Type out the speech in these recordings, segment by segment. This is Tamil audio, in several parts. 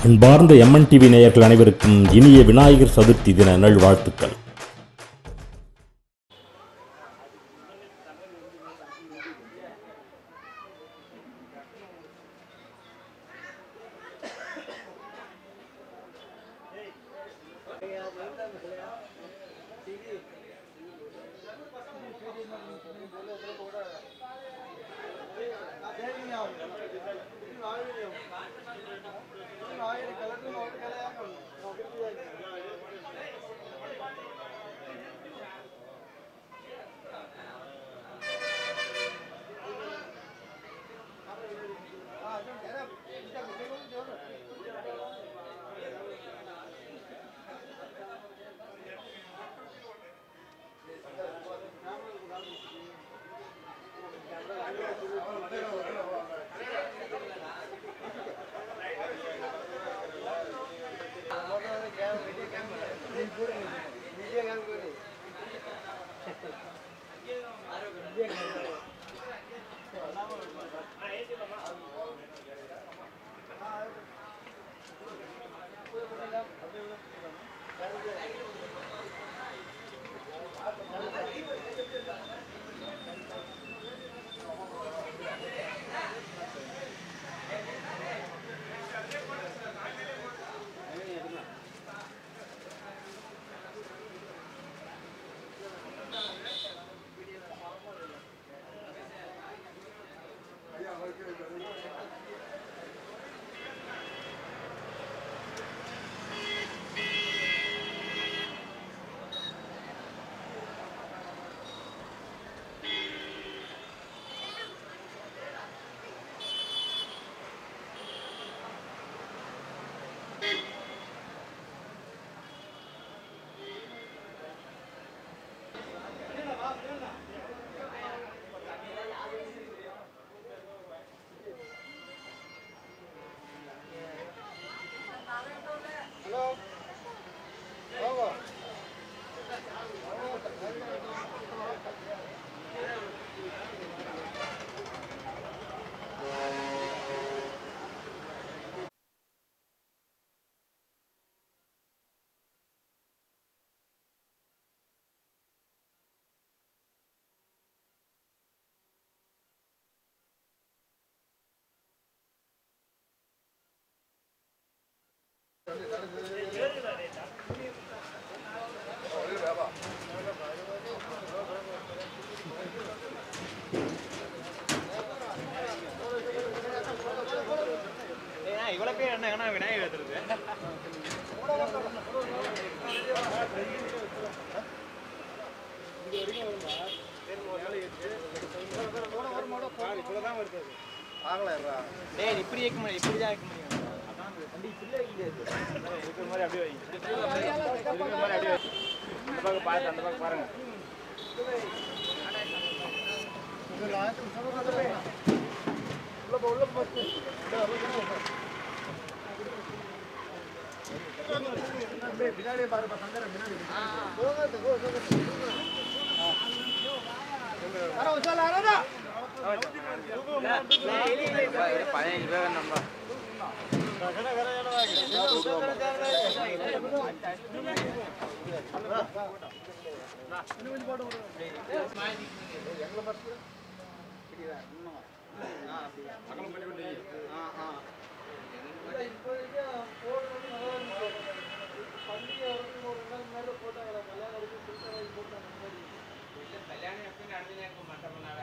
அன்பார்ந்த எம்என் டிவி நேயர்கள் அனைவருக்கும் இனிய விநாயகர் சதுர்த்தி தின நல்வாழ்த்துக்கள் இவ்வளவு பேர் என்ன ஏன்னா விநாயகர் எடுத்துருக்கு டேய் இப்படி வைக்க முடியும் இப்படி தான் வைக்க முடியும் அதான் அந்த வண்டி இப்படி வைக்க முடியாது இருக்கிற மாதிரி அப்படியே வை இருக்கிற மாதிரி அப்படியே வை அந்த பக்கம் பாருங்க அந்த பக்கம் பாருங்க பதினஞ்சு பேர் நம்ம கல்யாணம் எப்படி நடந்துனே இருக்கும் மற்றவனால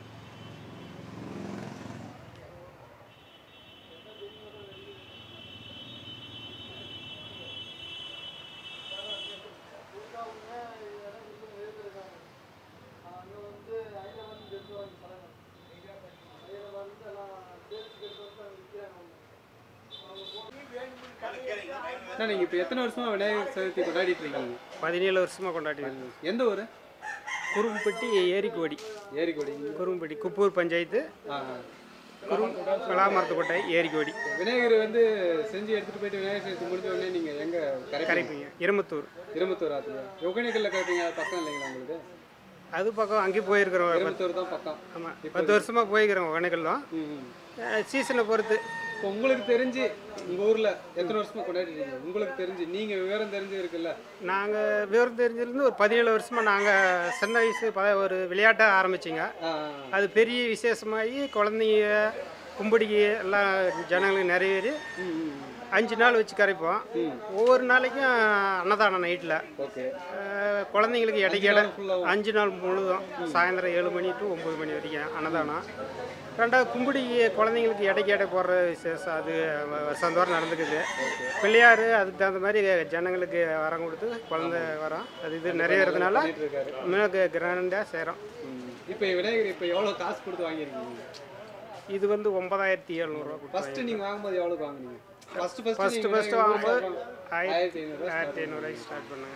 அண்ணா நீங்கள் இப்போ எத்தனை வருஷமா விநாயகர் சதுர்த்தி கொண்டாடிட்டு இருக்கீங்க பதினேழு வருஷமாக கொண்டாடிட்டு எந்த ஊர் குறும்பட்டி ஏரிக்கோடி ஏரிக்கோடி குறும்பட்டி குப்பூர் பஞ்சாயத்து ஆ குறும் விளாமரத்துக்கோட்டை ஏரிக்கோடி விநாயகர் வந்து செஞ்சு எடுத்துகிட்டு போயிட்டு விநாயகர் சதுர்த்தி முடிஞ்ச உடனே நீங்கள் எங்கே கரைப்பீங்க கரைப்பீங்க இருமத்தூர் இரும்பத்தூர் ஆற்றுல ஒகேனக்கல்ல கரைப்பீங்க அது பக்கம் இல்லைங்களா உங்களுக்கு அது பக்கம் அங்கே போயிருக்கிறோம் இரும்பத்தூர் தான் பக்கம் ஆமாம் பத்து வருஷமாக போய்க்கிறோம் ஒகேனக்கல்லும் ம் ம். சீசனை பொறுத்து இப்போ உங்களுக்கு தெரிஞ்சு உங்க ஊர்ல எத்தனை வருஷமா கொண்டாடிட்டு இருக்கீங்க உங்களுக்கு தெரிஞ்சு நீங்க விவரம் தெரிஞ்சு இருக்குல்ல நாங்கள் விவரம் தெரிஞ்சிருந்து ஒரு பதினேழு வருஷமாக நாங்கள் சின்ன வயசு ப ஒரு விளையாட்டாக ஆரம்பிச்சிங்க ஆ, அது பெரிய விசேஷமாகி குழந்தைங்க கும்படிக்கு எல்லாம் ஜனங்களுக்கு நிறைவேறி ம், ம், ம். அஞ்சு நாள் வச்சு கரைப்போம் ஒவ்வொரு நாளைக்கும் அன்னதானம் நைட்டில் ஓகே குழந்தைங்களுக்கு இடைக்கு இடம் full-ஆவும்? அஞ்சு நாள் முழுதும் சாயந்தரம் ஏழு மணி டு ஒம்பது மணி வரைக்கும் அன்னதானம் ரெண்டாவது கும்பிடிக்கு குழந்தைங்களுக்கு இடைக்கு இடை போடுற விசேஷம் அது வ- வருஷந்தோறும் நடந்துக்குது பிள்ளையார் அதுக்கு தகுந்த மாதிரி ஜனங்களுக்கு வரம் கொடுத்து குழந்தை வரோம் அது இது நிறைவேறதுனால இருக்காரு மிக கிராண்டாக செய்கிறோம் ம். இப்போ விநாயகர் இப்போ எவ்வளவு காசு கொடுத்து வாங்கியிருக்கீங்க இது வந்து ஒன்பதாயிரத்தி எழுநூறுவா ஃபர்ஸ்ட் நீங்க வாங்கும்போது எவ்வளவு வாங்குனீங்க ஃபர்ஸ்ட் ஃபர்ஸ்ட் ஃபஸ்ட்டு ஃபஸ்ட்டு வாங்கும்போது ஆயிரத்தி ஆயிரத்தி ஐநூறு ஆயிரத்தி ஐநூறுரூவாய்க்கு ஸ்டார்ட் பண்ணுங்க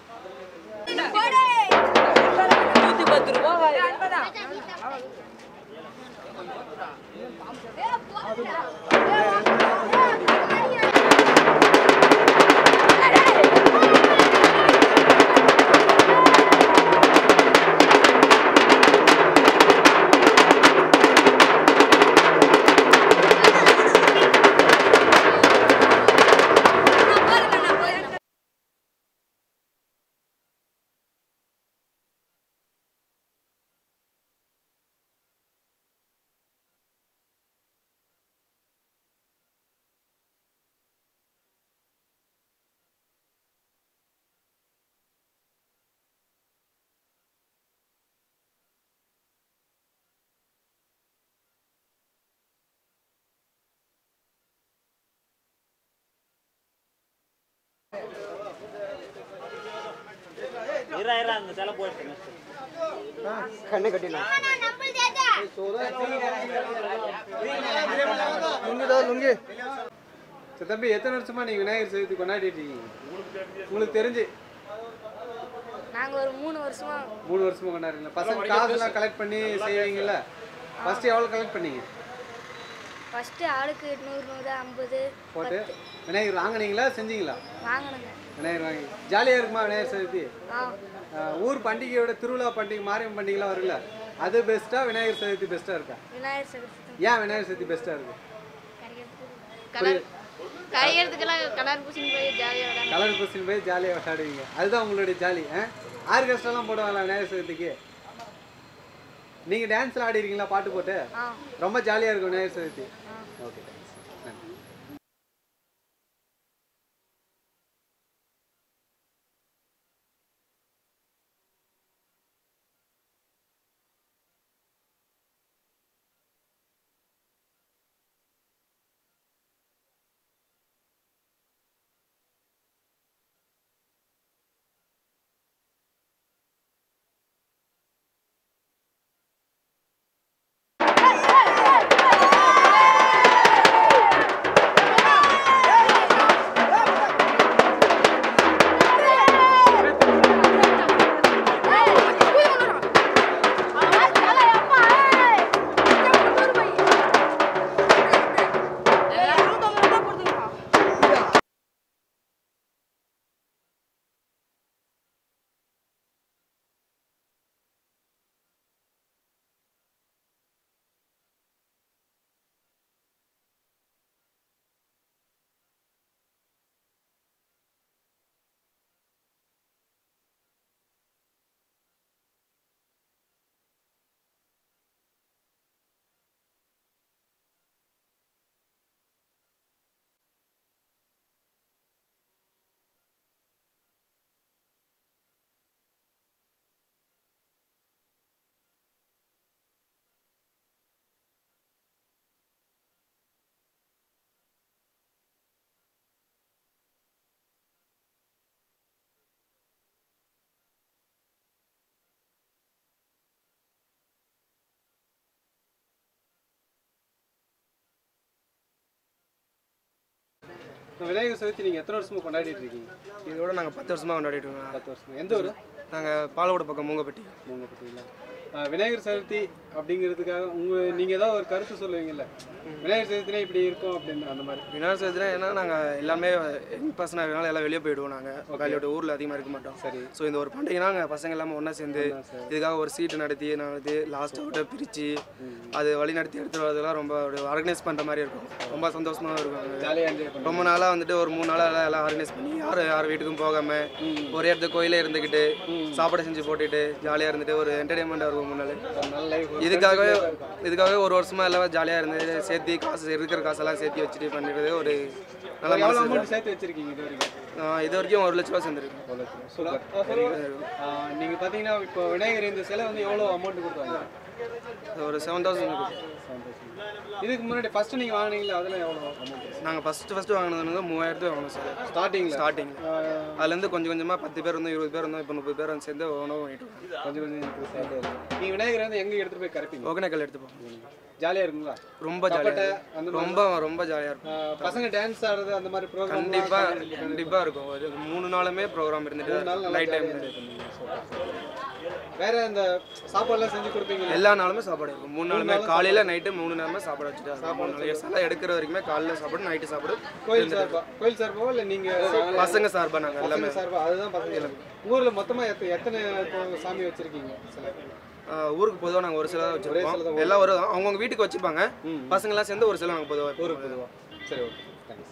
நூத்தி பத்து ரூபா கண்ணு கட்டினா சரி தம்பி எத்தனை வருஷமா நீங்க விநாயகர் சதுர்த்தி கொண்டாடிட்டு இருக்கீங்க உங்களுக்கு தெரிஞ்சு நாங்க ஒரு மூணு வருஷமா மூணு வருஷமா கொண்டாடுறீங்களா பசங்க காசுலாம் கலெக்ட் பண்ணி செய்வீங்கல்ல ஃபர்ஸ்ட் எவ்வளவு கலெக்ட் பண்ணீங்க ஃபர்ஸ்ட் ஆளுக்கு நூறு நூறு ஐம்பது போட்டு விநாயகர் வாங்குனீங்களா செஞ்சீங்களா வாங்கினுங்க விநாயகர் வாங்கி ஜாலியாக இருக்குமா விநாயகர் சதுர்த்தி ஆ ஆஹ் ஊர் பண்டிகையோட திருவிழா பண்டிகை மாரியம்மன் பண்டிகைலாம் வரும்ல அது பெஸ்ட்டா விநாயகர் சதுர்த்தி பெஸ்ட்டாக இருக்கா விநாயகர் சதுர்த்தி ஏன் விநாயகர் சதுர்த்தி பெஸ்ட்டாக இருக்கு கலர் கரைகிறதுக்கெல்லாம் கலர் பூசின்னு போய் ஜாலியாக விளையாண்டு கலர் பூசின்னு போய் ஜாலியாக விளையாடுவீங்க அதுதான் உங்களுடைய ஜாலி ஆ ஆர்கெஸ்ட்ராலாம் போடுவாங்களா விநாயகர் சதுர்த்திக்கு நீங்கள் டான்ஸ்லாம் ஆடி இருக்கீங்களா பாட்டு போட்டு ஆ ரொம்ப ஜாலியாக இருக்கும் விநாயகர் சதுர்த்தி ஓகே நன்றி இப்போ விநாயகர் சதுர்த்தி நீங்கள் எத்தனை வருஷமா கொண்டாடிட்டு இருக்கீங்க இதோட நாங்கள் பத்து வருஷமாக கொண்டாடிட்டு இருக்கோம் பத்து வருஷமா எந்த ஊர் நாங்கள் பாலக்கோடு பக்கம் மூங்கப்பட்டி மூங்க பட்டிங்களா அஹ், விநாயகர் சதுர்த்தி அப்படிங்கிறதுக்காக உங்க நீங்க ஏதாவது ஒரு கருத்து சொல்லுவீங்கல்ல விநாயகர் சதுர்த்தினா இப்படி இருக்கும் அப்படின்னு அந்த மாதிரி விநாயகர் சதுர்த்தினா ஏன்னா நாங்கள் எல்லாமே யங் பர்சனாக இருக்கனால எல்லாம் வெளியே போயிடுவோம் நாங்கள் வேலையோட ஊரில் அதிகமாக இருக்க மாட்டோம் சரி ஸோ இந்த ஒரு பண்டிகைனா நாங்கள் பசங்க எல்லாமே ஒன்றா சேர்ந்து இதுக்காக ஒரு சீட்டு நடத்தி நடத்தி லாஸ்ட் அவுட்டை பிரித்து அது வழி நடத்தி எடுத்துட்டு வரதெல்லாம் ரொம்ப ஆர்கனைஸ் பண்ணுற மாதிரி இருக்கும் ரொம்ப சந்தோஷமாக இருக்கும் ஜாலியாக என்ஜாய் பண்ணுவோம் ரொம்ப நாளாக வந்துட்டு ஒரு மூணு நாளாக எல்லாம் எல்லாம் ஆர்கனைஸ் பண்ணி யார் யார் வீட்டுக்கும் போகாமல் ஒரே இடத்துல கோயிலே இருந்துக்கிட்டு சாப்பாடு செஞ்சு போட்டுட்டு ஜாலியாக இருந்துட்டு ஒரு என்டர்டைன்மெண்ட்டாக இருக்கும் மூணு நாள் நல்ல லைஃப் இதுக்காகவே இதுக்காகவே ஒரு வருஷமா எல்லாம் ஜாலியாக இருந்து சேர்த்து காசு இருக்கிற காசெல்லாம் சேர்த்து வச்சுட்டு பண்ணிடுறது ஒரு நல்ல எவ்வளோ மனசு அமௌண்ட் சேர்த்து வச்சிருக்கீங்க இது வரைக்கும் ஆஹ் இது வரைக்கும் ஒரு லட்ச ரூபா சேர்ந்துருக்கு சூப்பர் நீங்க பாத்தீங்கன்னா இப்போ விநாயகர் இந்த சிலை வந்து எவ்வளோ அமௌண்ட் கொடுத்தாங்க ஒரு செவன் தௌசண்ட் இதுக்கு முன்னாடி ஃபர்ஸ்ட் நீங்க வாங்குனீங்களா அதெல்லாம் எவ்வளோ அமௌண்ட் நாங்கள் ஃபஸ்ட்டு ஃபஸ்ட்டு வாங்கினது வந்து மூவாயிரத்து வாங்கினோம் சார் ஸ்டார்டிங்ல ஸ்டார்டிங் அதுலேருந்து கொஞ்சம் கொஞ்சமாக பத்து பேர் இருந்தோம் இருபது பேர் இருந்தோம் இப்போ முப்பது பேர் வந்து சேர்ந்து உணவு வாங்கிட்டு இருக்கோம். கொஞ்சம் கொஞ்சம் increase ஆயிட்டே இருக்கு. நீங்க விநாயகர் வந்து எங்க எடுத்துட்டு போய் கரைப்பீங்க ஒகேனக்கல் எடுத்துப்போம் ஜாலியா இருக்குங்களா ரொம்ப ஜாலியாக அந்த ரொம்ப ரொம்ப ஜாலியாக இருக்கும் ஆஹ் பசங்க டான்ஸ் ஆடுறது அந்த மாதிரி ப்ரோக்ராம் கண்டிப்பாக கண்டிப்பாக இருக்கும் ஒரு மூணு நாளுமே ப்ரோக்ராம் இருந்துட்டு நைட் டைம் வேற இந்த சாப்பாடுலாம் செஞ்சு கொடுப்பீங்க எல்லா நாளுமே சாப்பாடு இருக்கும் மூணு நாளுமே காலையில நைட்டு மூணு நேரமே சாப்பாடு வச்சுட்டு இருக்கோம். மூணு நாளைக்கு சிலை எடுக்கிற வரைக்குமே காலையில சாப்பாடு நைட்டு சாப்பாடு கோயில் சார்பா கோயில் சார்பாவா இல்ல நீங்க பசங்க சார்பா நாங்கள் எல்லாமே பசங்க சார்பா அதுதான் பசங்க ஊர்ல மொத்தமா எத்த- எத்தனை கோ- சாமி வச்சிருக்கீங்க சிலை ஆஹ் ஊருக்கு பொதுவாக நாங்கள் ஒரு சிலை தான் வச்சிருப்போம் எல்லாம் ஒரு அவங்கவுங்க வீட்டுக்கு வச்சுப்பாங்க பசங்க எல்லாம் சேர்ந்து ஒரு சிலை நாங்கள் பொதுவாக ஊருக்கு பொதுவா சரி ஓகே தேங்க்ஸ்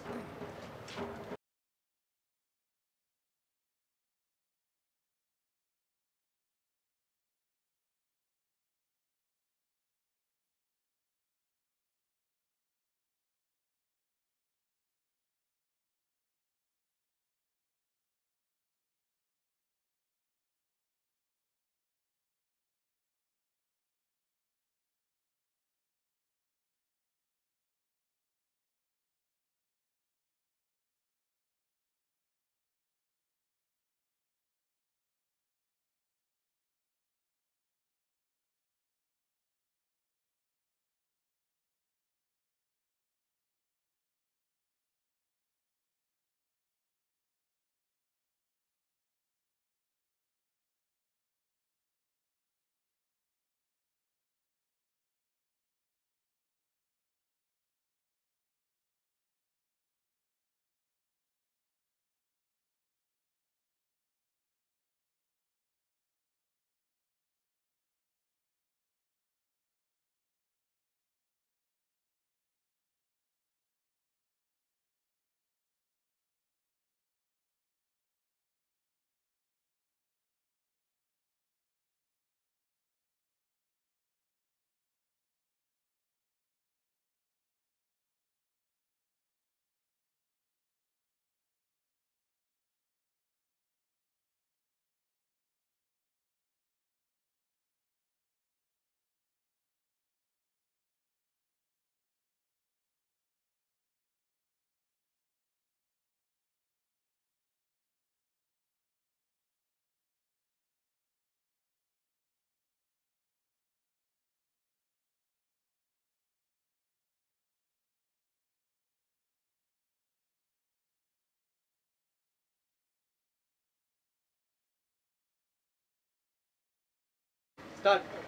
ஸ்டார்ட்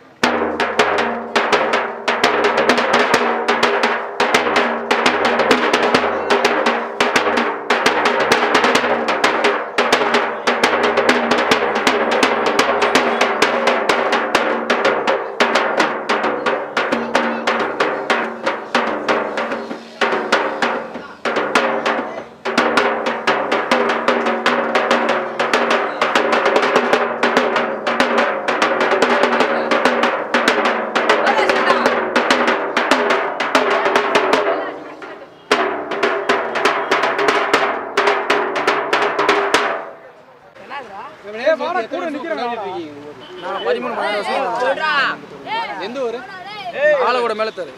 நான் பதிமூணு பன்னெண்டு வருஷம் எந்த ஊரு ஆலகோட மேலத்தரு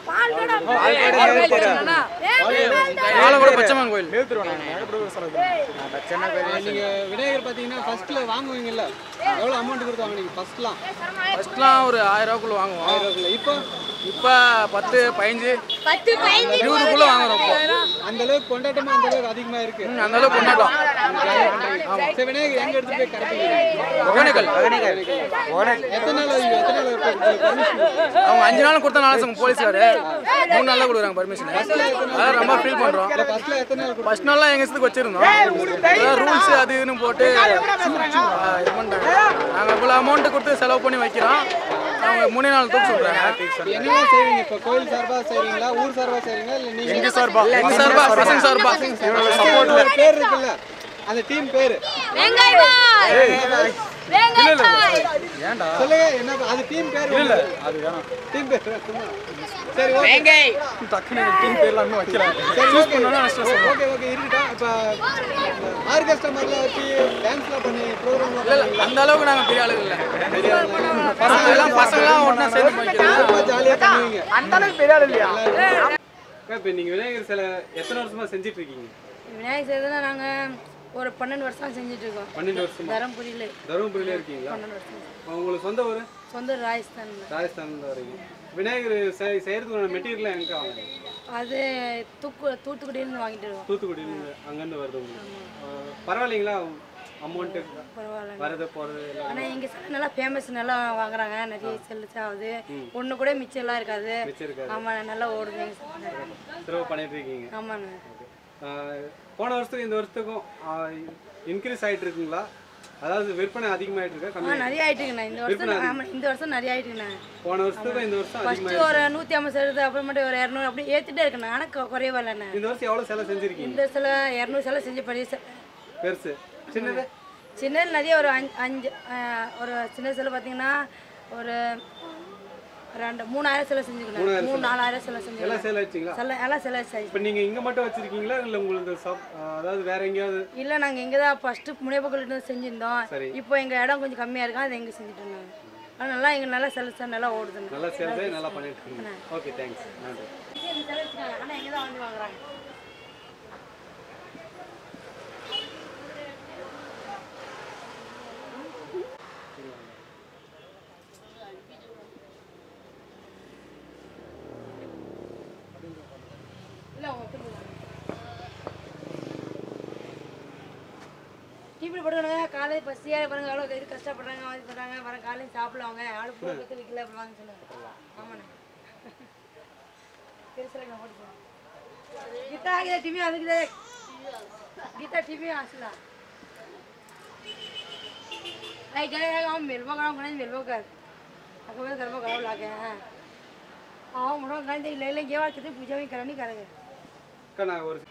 ஆலகோட பச்சைமான் கோயில் நீங்க விநாயகர் பாத்தீங்கன்னா ஃபர்ஸ்ட்ல வாங்குவீங்கல்ல எவ்வளவு அமௌண்ட் கொடுத்து வாங்குனீங்க ஃபர்ஸ்ட்லாம் ஃபர்ஸ்ட்லாம் ஒரு ஆயிரம் ரூபாக்குள்ள வாங்குவோம் இப்போ இப்போ பத்து பதினஞ்சு பத்து பதினஞ்சு இருபதுக்குள்ள வாங்குறோம் இப்போ அந்த அளவுக்கு கொண்டாட்டமா அந்த அளவுக்கு அதிகமா இருக்கு ம், அந்த அளவுக்கு கொண்டாட்டம் சரி விநாயகர் எங்க எடுத்து போய் கரெக்ட் ஒகேனக்கல் எத்தனை நாள் ஆகுது? எத்தனை நாள் இருக்கு? உங்களுக்கு permission இருக்கு? அவங்க அஞ்சு நாள் கொடுத்தா நாள் போலீஸ்காரு மூணு நாளில் கொடுக்குறாங்க பர்மிஷன் அதான் ரொம்ப ஃபீல் பண்ணுறோம் இல்ல, first ல எத்தனை நாள் ஃபர்ஸ்ட் நாள்லாம் எங்கள் இஷ்டத்துக்கு வச்சிருந்தோம் ரூல்ஸ் அது இதுன்னு போட்டு ஆ, இது பண்ணிட்டாங்க நாங்கள் இவ்வளோ அமௌண்ட்டு கொடுத்து செலவு பண்ணி வைக்கிறோம் அவங்க மூணே நாள் தூக்க சொல்கிறாங்க இப்ப என்னெல்லாம் செய்வீங்க இப்போ கோயில் சார்பா செய்றீங்களா ஊர் சார்பா செய்றீங்களா இல்ல நீங்க எங்கள் சார்பா எங்கள் சார்பா பசங்க சார்பா First ஒரு பேர் இருக்குல்ல அந்த டீம் பேரு வெங்காய் பாய் வெங்காய் பாய் சொல்லுங்க என்ன அது டீம் பேர் இல்ல அது வேணாம் டீம் பேர் சும்மா. சரி ஓகே டக்குனு டீம் பேர்லாம் இன்னும் வைக்கிறாங்க சரி ஓகே ஓகே ஓகே இருக்கட்டும் இப்போ ஆர்கெஸ்ட்ரா மாதிரிலாம் வச்சு டான்ஸ்லாம் பண்ணி ப்ரோக்ராம்லாம் இல்லை இல்லை அந்த அளவுக்கு நாங்கள் பெரிய ஆளுங்க இல்லை பசங்க எல்லாம் பசங்களாம் ஒன்றா சேர்ந்து பண்ணிக்கிறோம் ரொம்ப ஜாலியாக பண்ணுவீங்க அந்த அளவுக்கு பெரிய ஆள் இல்லையா இப்போ நீங்கள் விநாயகர் சிலை எத்தனை வருஷமா செஞ்சுட்டு இருக்கீங்க விநாயகர் சதுர்த்தி நாங்கள் ஒரு பன்னெண்டு வருஷம் செஞ்சுட்டு இருக்கோம் பன்னெண்டு வருஷமா தருமபுரியில் தருமபுரியிலே இருக்கீங்களா பன்னெண்டு வருஷம் உங்களுக்கு சொந்த ஊர் சொந்த ராஜஸ்தானில் ராஜஸ்தான்ல வரீங்க விநாயகர் செய்- செய்யறதுக்கான மெட்டீரியல்லாம் எங்கே வாங்குறீங்க அது தூக்கு தூத்துக்குடியிலேருந்து வாங்கிட்டு இருக்கோம் தூத்துக்குடியிலேருந்து அங்கேருந்து வருது உங்களுக்கு ஆஹ் பரவாயில்லைங்களா அமௌண்ட்டு பரவாயில்ல வரது போகிறது எல்லாம் ஆனால் எங்கள் செல் நல்லா ஃபேமஸ் நல்லா வாங்குறாங்க நிறைய செல்ஸ் ஆகுது ஒன்று கூட மிச்சம் எல்லாம் இருக்காது மிச்சம் இருக்காது. ஆமாம் நல்லா ஓடுது எங்கள் செல் சிறப்பு பண்ணிட்டு இருக்கீங்க ஆமாண்ணே ஆஹ் போன வருஷத்துக்கும் இந்த வருஷத்துக்கும் இன்க்ரீஸ் ஆகிட்டு இருக்குங்களா அதாவது விற்பனை அதிகமாயிட்டு இருக்கா ஆ கம்மி நிறைய ஆயிட்டுங்கண்ணா இந்த வருஷம் ஆமாம் இந்த வருஷம் நிறைய ஆயிட்டுங்கண்ணா போன வருஷத்துக்கும் இந்த வருஷம் அதிகமாக ஃபஸ்ட்டு ஒரு நூற்றி ஐம்பது எடுத்து அப்புறமேட்டு ஒரு இரநூறு அப்படி ஏற்றிட்டே இருக்குண்ணா ஆனால் கொ- குறையவே இல்லைண்ணே இந்த வருஷம் எவ்வளோ செலவு செஞ்சுருக்கீங்க இந்த சில இரநூறு சில செஞ்சு பெரிய செ- பெருசு சின்னது சின்னது நிறைய ஒரு அஞ்சு அஞ்சு ஆ, ஒரு சின்ன சிலை பார்த்தீங்கன்னா ஒரு ரெண்டு மூணாயிரம் சிலை செஞ்சுக்கணும் மூணு நாலாயிரம் சிலை எல்லாம் செஞ்சுக்கலாம் சேல் ஆயிடுச்சிங்களா சில எல்லாம் சிலை சைஸ் இப்போ நீங்கள் இங்கே மட்டும் வச்சிருக்கீங்களா இல்லை உங்களுக்கு சப் அதாவது வேற எங்கேயாவது இல்லை நாங்கள் இங்கே தான் ஃபஸ்ட்டு முனைப்பக்கல்லிட்டு செஞ்சுருந்தோம் சரி. இப்போ எங்கள் இடம் கொஞ்சம் கம்மியாக இருக்கும் அதை எங்கே செஞ்சுட்டு இருந்தாங்க ஆனால் நல்லா எங்கள் நல்லா சிலை சார் நல்லா ஓடுதுண்ணா நல்லா சேல்ஸே நல்லா பண்ணிட்டு இருக்கீங்க ஓகே தேங்க்ஸ் நன்றி ஆனால் எங்கே தான் வந்து வாங்குறாங்க இல்லை அவங்க திரும்ப டிவி போட்டுக்கணுங்க காலையில் பசியாக பாருங்க எவ்வளோ இது கஷ்டப்படுறாங்க இது பண்ணுறாங்க வர காலையில் சாப்பிடல அவங்க ஆளு பூ பத்து விற்கல அப்படி வாங்க சொல்லுங்க ஆமாண்ணே பெருசில் போட்டு போகிறோம் गीता आगे टीवी आगे देख गीता टीवी आसला नहीं गए हैं हम मिलवा गया हम मिलवा कर अगर मैं गरबा गया लागे हैं आओ मोड़ा गए दे ले ले ये बार कितनी पूजा भी करनी करेंगे அக்கா நான் ஒரு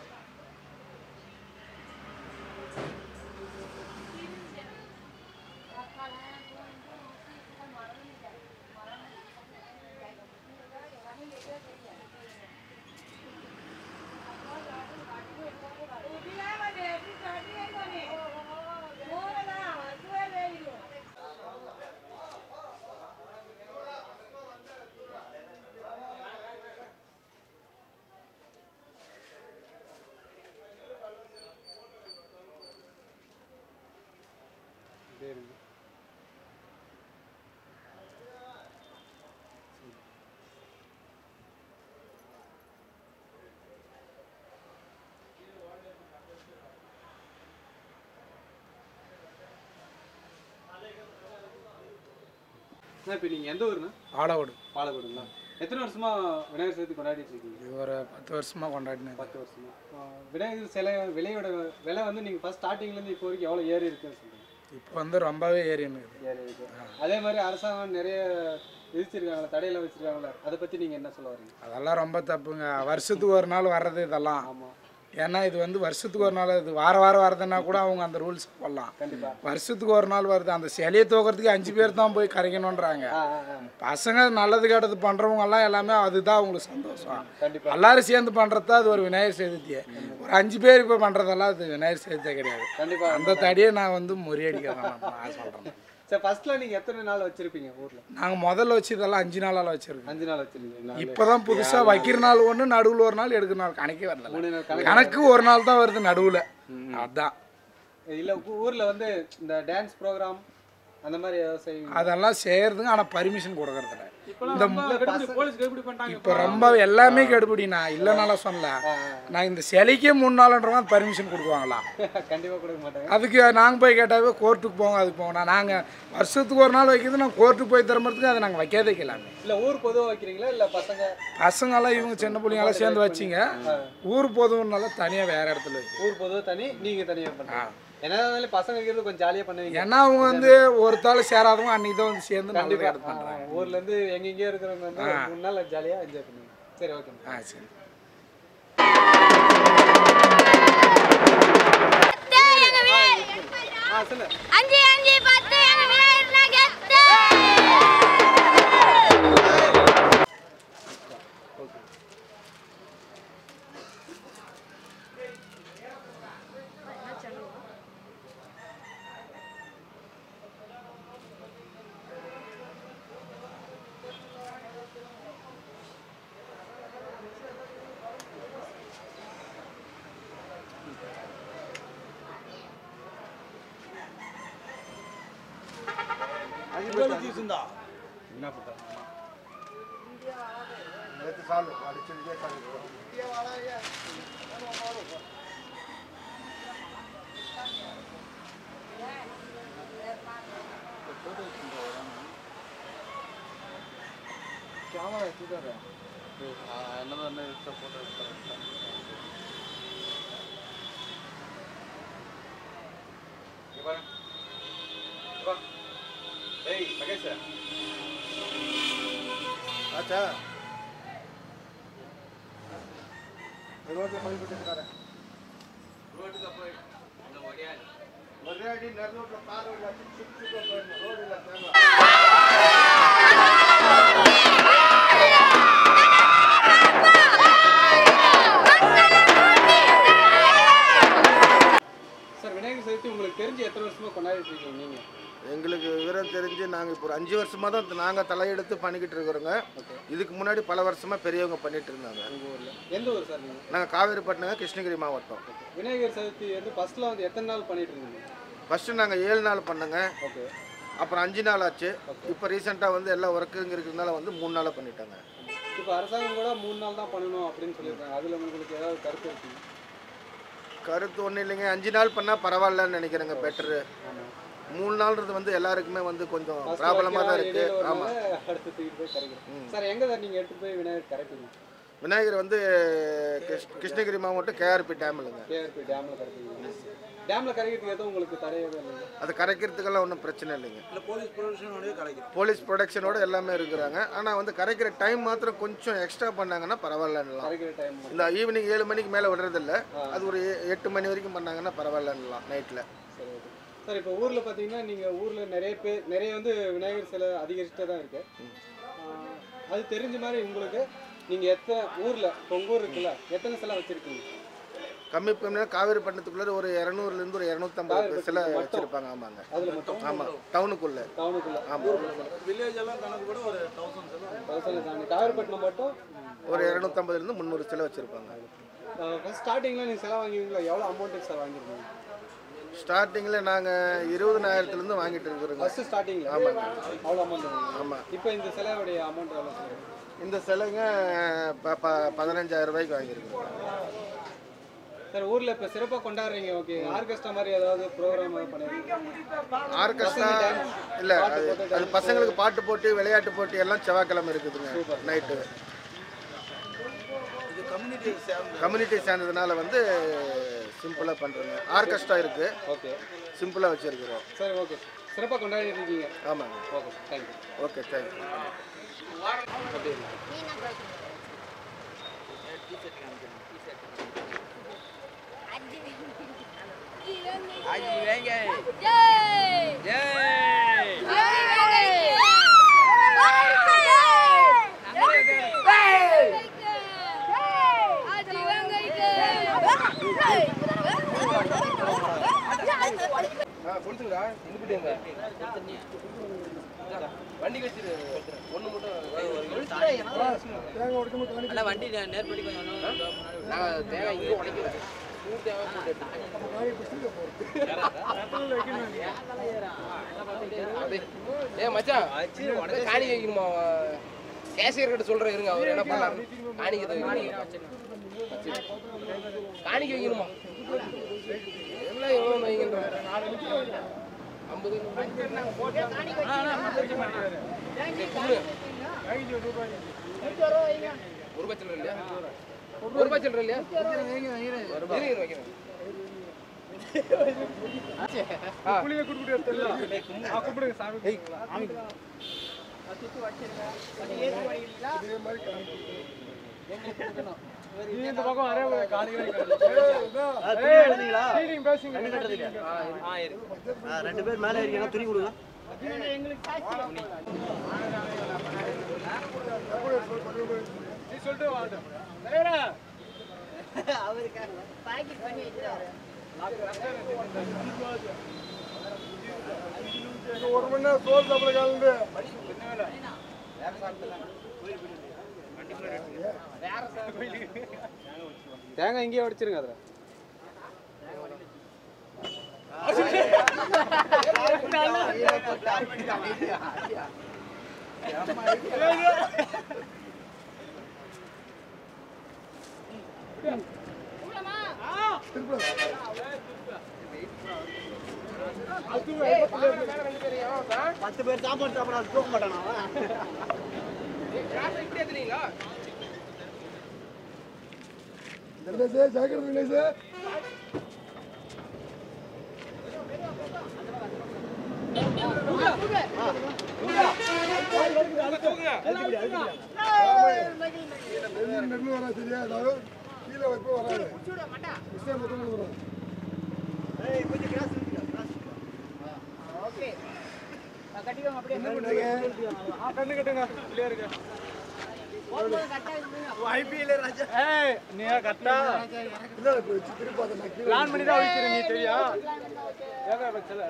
அண்ணா, இப்போ நீங்கள் எந்த ஊருண்ணா ஆலோடு பாலக்கோடுங்களா எத்தனை வருஷமா விநாயகர் சதுர்த்தி கொண்டாடிட்டு இருக்கீங்க இது ஒரு பத்து வருஷமாக கொண்டாடினேன் பத்து வருஷமா ஆ, விநாயகர் சிலை விலையோட விலை வந்து நீங்கள் ஃபர்ஸ்ட் ஸ்டார்டிங்லேருந்து இப்போ வரைக்கும் எவ்வளோ ஏறி இருக்குன்னு சொல்லுங்கள் இப்போ வந்து ரொம்பவே ஏறினுது ஏறி இருக்கு அதே மாதிரி அரசாங்கம் நிறைய விதிச்சிருக்காங்களா தடையெல்லாம் வச்சிருக்காங்களா அதை பற்றி நீங்கள் என்ன சொல்ல வரீங்க அதெல்லாம் ரொம்ப தப்புங்க வருஷத்துக்கு ஒரு நாள் வர்றது இதெல்லாம் ஆமாம் ஏன்னா இது வந்து வருஷத்துக்கு ஒரு நாள் இது வார வாரம் வருதுன்னா கூட அவங்க அந்த ரூல்ஸ் போடலாம் கண்டிப்பாக வருஷத்துக்கு ஒரு நாள் வருது அந்த சிலையை தூக்கிறதுக்கு அஞ்சு பேர் தான் போய் கரைக்கணுன்றாங்க ஆ ஆ ஆ பசங்க நல்லது கெட்டது பண்ணுறவங்க எல்லாம் எல்லாமே அதுதான் அவங்களுக்கு சந்தோஷம் கண்டிப்பா. எல்லாரும் சேர்ந்து பண்ணுறது தான் அது ஒரு விநாயகர் சதுர்த்தியே ஒரு அஞ்சு பேர் இப்போ பண்ணுறதெல்லாம் அது விநாயகர் சதுர்த்தியே கிடையாது கண்டிப்பாக அந்த தடியை நான் வந்து முறியடிக்கிறேன் நான் சொல்கிறேன் சரி ஃபர்ஸ்ட்ல நீங்கள் எத்தனை நாள் வச்சிருப்பீங்க ஊரில் நாங்கள் முதல்ல வச்சதெல்லாம் அஞ்சு நாளால் வச்சுருக்கோம் அஞ்சு நாள் வச்சிருக்கீங்களா இப்போ தான் புதுசாக வைக்கிற நாள் ஒன்று நடுவில் ஒரு நாள் எடுக்கிற நாள் கணக்கே வரல மூணு நாள் கணக்கு கணக்கு ஒரு நாள் தான் வருது நடுவில் அதான் இல்லை ஊரில் வந்து இந்த டான்ஸ் ப்ரோக்ராம் அந்த மாதிரி ஏதாவது செய்வீங்க அதெல்லாம் செய்கிறதுங்க ஆனால் பர்மிஷன் கொடுக்கறதில்ல இந்த இப்போ ரொம்ப எல்லாமே கெடுபிடி நான் இல்லைனால சொல்லல நான் இந்த சிலைக்கே மூணு நாளுன்றவங்க பர்மிஷன் கொடுக்குவாங்களா கண்டிப்பா கொடுக்க மாட்டாங்க அதுக்கு நாங்கள் போய் கேட்டாவே கோர்ட்டுக்கு போவோம் அதுக்கு போவோம் நாங்கள் வருஷத்துக்கு ஒரு நாள் வைக்கிறது நான் கோர்ட்டுக்கு போய் திரும்புறதுக்கு அதை நாங்கள் வைக்காதே வைக்கலாமே இல்ல ஊர் பொதுவா வைக்கிறீங்களா இல்ல பசங்க பசங்கெல்லாம் இவங்க சின்ன பிள்ளைங்கெல்லாம் சேர்ந்து வச்சிங்க ஊர் பொதுவுனால தனியாக வேறு இடத்துல வைக்கும் ஊர் பொதுவா தனி நீங்க தனியா பண்றீங்க என்ன இருந்தாலும் பசங்க இருக்கிறது கொஞ்சம் ஜாலியா பண்ணுவீங்க ஏன்னா அவங்க வந்து ஒரு தாள் சேராதவங்க அன்னைக்கு தான் வந்து சேர்ந்து நல்ல கண்டிப்பா இடத்து பண்ணுறாங்க ஆ, ஊர்ல இருந்து எங்கெங்கயோ இருக்கிறவங்க வந்து ஒரு மூணு நாள் ஜாலியா என்ஜாய் பண்ணுவீங்க சரி ஓகே ஆ சரி ஆ சொல்லு அஞ்சு அஞ்சு பத்து எங்க விநாயகர்னா கெத்து ஏய் மகேஷ் ஆச்சா சார் விநாயகர் சதுர்த்தி உங்களுக்கு தெரிஞ்சு எத்தனை வருஷமா கொண்டாடிட்டு இருக்கீங்க நீங்க எங்களுக்கு விவரம் தெரிஞ்சு நாங்கள் இப்போ ஒரு அஞ்சு வருஷமாக தான் நாங்கள் தலையெடுத்து பண்ணிக்கிட்டு இருக்கிறோங்க இதுக்கு முன்னாடி பல வருஷமாக பெரியவங்க பண்ணிட்டு இருந்தாங்க உங்க ஊர்ல எந்த ஊர் சார் நீங்க நாங்கள் காவேரிப்பட்டினங்க கிருஷ்ணகிரி மாவட்டம் விநாயகர் சதுர்த்தி வந்து ஃபர்ஸ்ட்ல வந்து எத்தனை நாள் பண்ணிட்டு இருந்தீங்க ஃபஸ்ட்டு நாங்கள் ஏழு நாள் பண்ணோங்க ஓகே அப்புறம் அஞ்சு நாள் ஆச்சு இப்போ ரீசெண்டாக வந்து எல்லா ஒர்க்குங்க இருக்கிறதுனால வந்து மூணு நாளாக பண்ணிட்டாங்க இப்போ அரசாங்கம் கூட மூணு நாள் தான் பண்ணணும் அப்படின்னு சொல்லியிருக்காங்க அதுல உங்களுக்கு ஏதாவது கருத்து இருக்குங்க கருத்து ஒன்றும் இல்லைங்க அஞ்சு நாள் பண்ணால் பரவாயில்லன்னு நினைக்கிறேங்க பெட்டரு மூணு நாள்ன்றது வந்து எல்லாருக்குமே வந்து கொஞ்சம் ப்ராப்ளமாக தான் இருக்குது ஆமாம் அடுத்து தூக்கிட்டு போய் கரைக்கிறோம் சார் எங்க சார் நீங்க எடுத்து போய் விநாயகர் கரைப்பீங்க விநாயகர் வந்து கிருஷ் கிருஷ்ணகிரி மாவட்டம் கேஆர்பி டேம் இல்லைங்க கேஆர்பி டேம்ல கரைப்பீங்க டேம்ல கரைக்கிறதுக்கு எதுவும் உங்களுக்கு தடை எதுவும் இல்லைங்க அது கரைக்கிறதுக்கெல்லாம் ஒன்றும் பிரச்சனை இல்லைங்க போலீஸ் ப்ரொடக்ஷனோட எல்லாமே இருக்கிறாங்க ஆனால் வந்து கரைக்கிற டைம் மாத்திரம் கொஞ்சம் எக்ஸ்ட்ரா பண்ணாங்கன்னா பரவாயில்லன்னுலாம் கரைக்கிற டைம் இந்த ஈவினிங் ஏழு மணிக்கு மேலே விடுறதில்ல அது ஒரு எ- எட்டு மணி வரைக்கும் பண்ணாங்கன்னா பரவாயில்லன்னுலாம் நைட்டில் சரி ஓகே சார் இப்போ ஊர்ல பாத்தீங்கன்னா நீங்க ஊர்ல நிறைய பேர் நிறைய வந்து விநாயகர் சிலை அதிகரிச்சுட்டே தான் இருக்கு ஆஹ், அது தெரிஞ்ச மாதிரி உங்களுக்கு நீங்க எத்தனை ஊர்ல இப்போ உங்க ஊர் இருக்குல்ல எத்தனை சிலை வச்சிருக்கீங்க கம்மி கம்மியாக காவேரிப்பட்டினத்துக்குள்ளே ஒரு இரநூறுலேருந்து ஒரு இரநூத்தம்பது சிலை வச்சுருப்பாங்க ஆமாங்க அதுல மட்டும் ஆமாம் டவுனுக்குள்ளே டவுனுக்குள்ள ஆமாம் தௌசண்ட் தாண்டி காவேரிப்பட்டினம் மட்டும் ஒரு இரநூத்தம்பதுலேருந்து முந்நூறு சிலை வச்சுருப்பாங்க ஃபஸ்ட் ஸ்டார்டிங்கில் நீங்கள் செலவு வாங்குவீங்களா எவ்வளோ அமௌண்ட்டுக்கு சார் வாங்கியிருக்கீங்க ஸ்டார்டிங்கில் நாங்கள் இருபதனாயிரத்துலேருந்து வாங்கிட்டு இருக்கிறோங்க ஃபஸ்ட்டு ஸ்டார்டிங்கில் ஆமாங்க அவ்வளோ அமௌண்ட் ஆமாம் இப்போ இந்த செலவுடைய அமௌண்ட் எவ்வளோ சார் இந்த சிலைங்க ப- ப- பதினஞ்சாயிரம் ரூபாய்க்கு வாங்கியிருக்கோம் சார் ஊரில் இப்போ சிறப்பாக கொண்டாடுறீங்க ஓகே ஆர்கெஸ்ட்ரா மாதிரி ஏதாவது ப்ரோக்ராம் பண்ணுறீங்க ஆர்கெஸ்ட்ரா இல்லை அது அது பசங்களுக்கு பாட்டு போட்டி விளையாட்டு போட்டி எல்லாம் செவ்வாய்க்கிழமை இருக்குதுங்க நைட்டு கம்யூனிட்டி சேர்ந்ததுனால வந்து சிம்பிளாக பண்ணுறோங்க ஆர்கெஸ்ட்ரா இருக்குது ஓகே சிம்பிளாக வச்சுருக்குறோம் சரி ஓகே சிறப்பாக கொண்டாடி இருக்கீங்க ஆமாங்க ஓகே தேங்க்யூ ஓகே தேங்க்யூ ஜெய் ஜெய் ஏ மச்சான் காணி வைக்கணுமா கேசியர் கிட்ட சொல்றேன் இருங்க அவர் என்ன பண்ணாரு காணிக்க வைக்கணும் காணிக்க வைக்கணுமா எல்லாம் எவ்வளோ வைங்கன்றாரு ஐம்பது ஒரு பட்சம் இல்லையா ஒரு பட்சம் இல்லையா இருங்க, வைக்கிறேன் புளிய குடுக்குட்டு எடுத்துடலாம் ஆ கும்பிடுங்க சாமி நீ இந்த பக்கம் வரவே காணிக்கிறேன் ஃபீலிங் பேசுங்க ரெண்டு பேர் மேலே இருக்கீங்க துணி கொடுங்க நீ சொல்லிட்டு வாங்க தலைவரா ஒரு மணி நேரம் சோறு சாப்பிட கலந்து தேங்காய் இங்கேயே உடைச்சிருங்க அதில் பத்து பேர் சாப்பாடு சாப்பிட தூக்க மாட்டானா கீழே வைப்ப வராது விஷயம் மொத்தம் கொடுக்குறோம் கொஞ்சம் கிளாஸ் கண்ணு கட்டுங்க கிளியர் இருக்கு ஏய் நீ கரெக்டா பிளான் பண்ணி தான் வச்சிரு நீ தெரியா ஏங்க வச்சல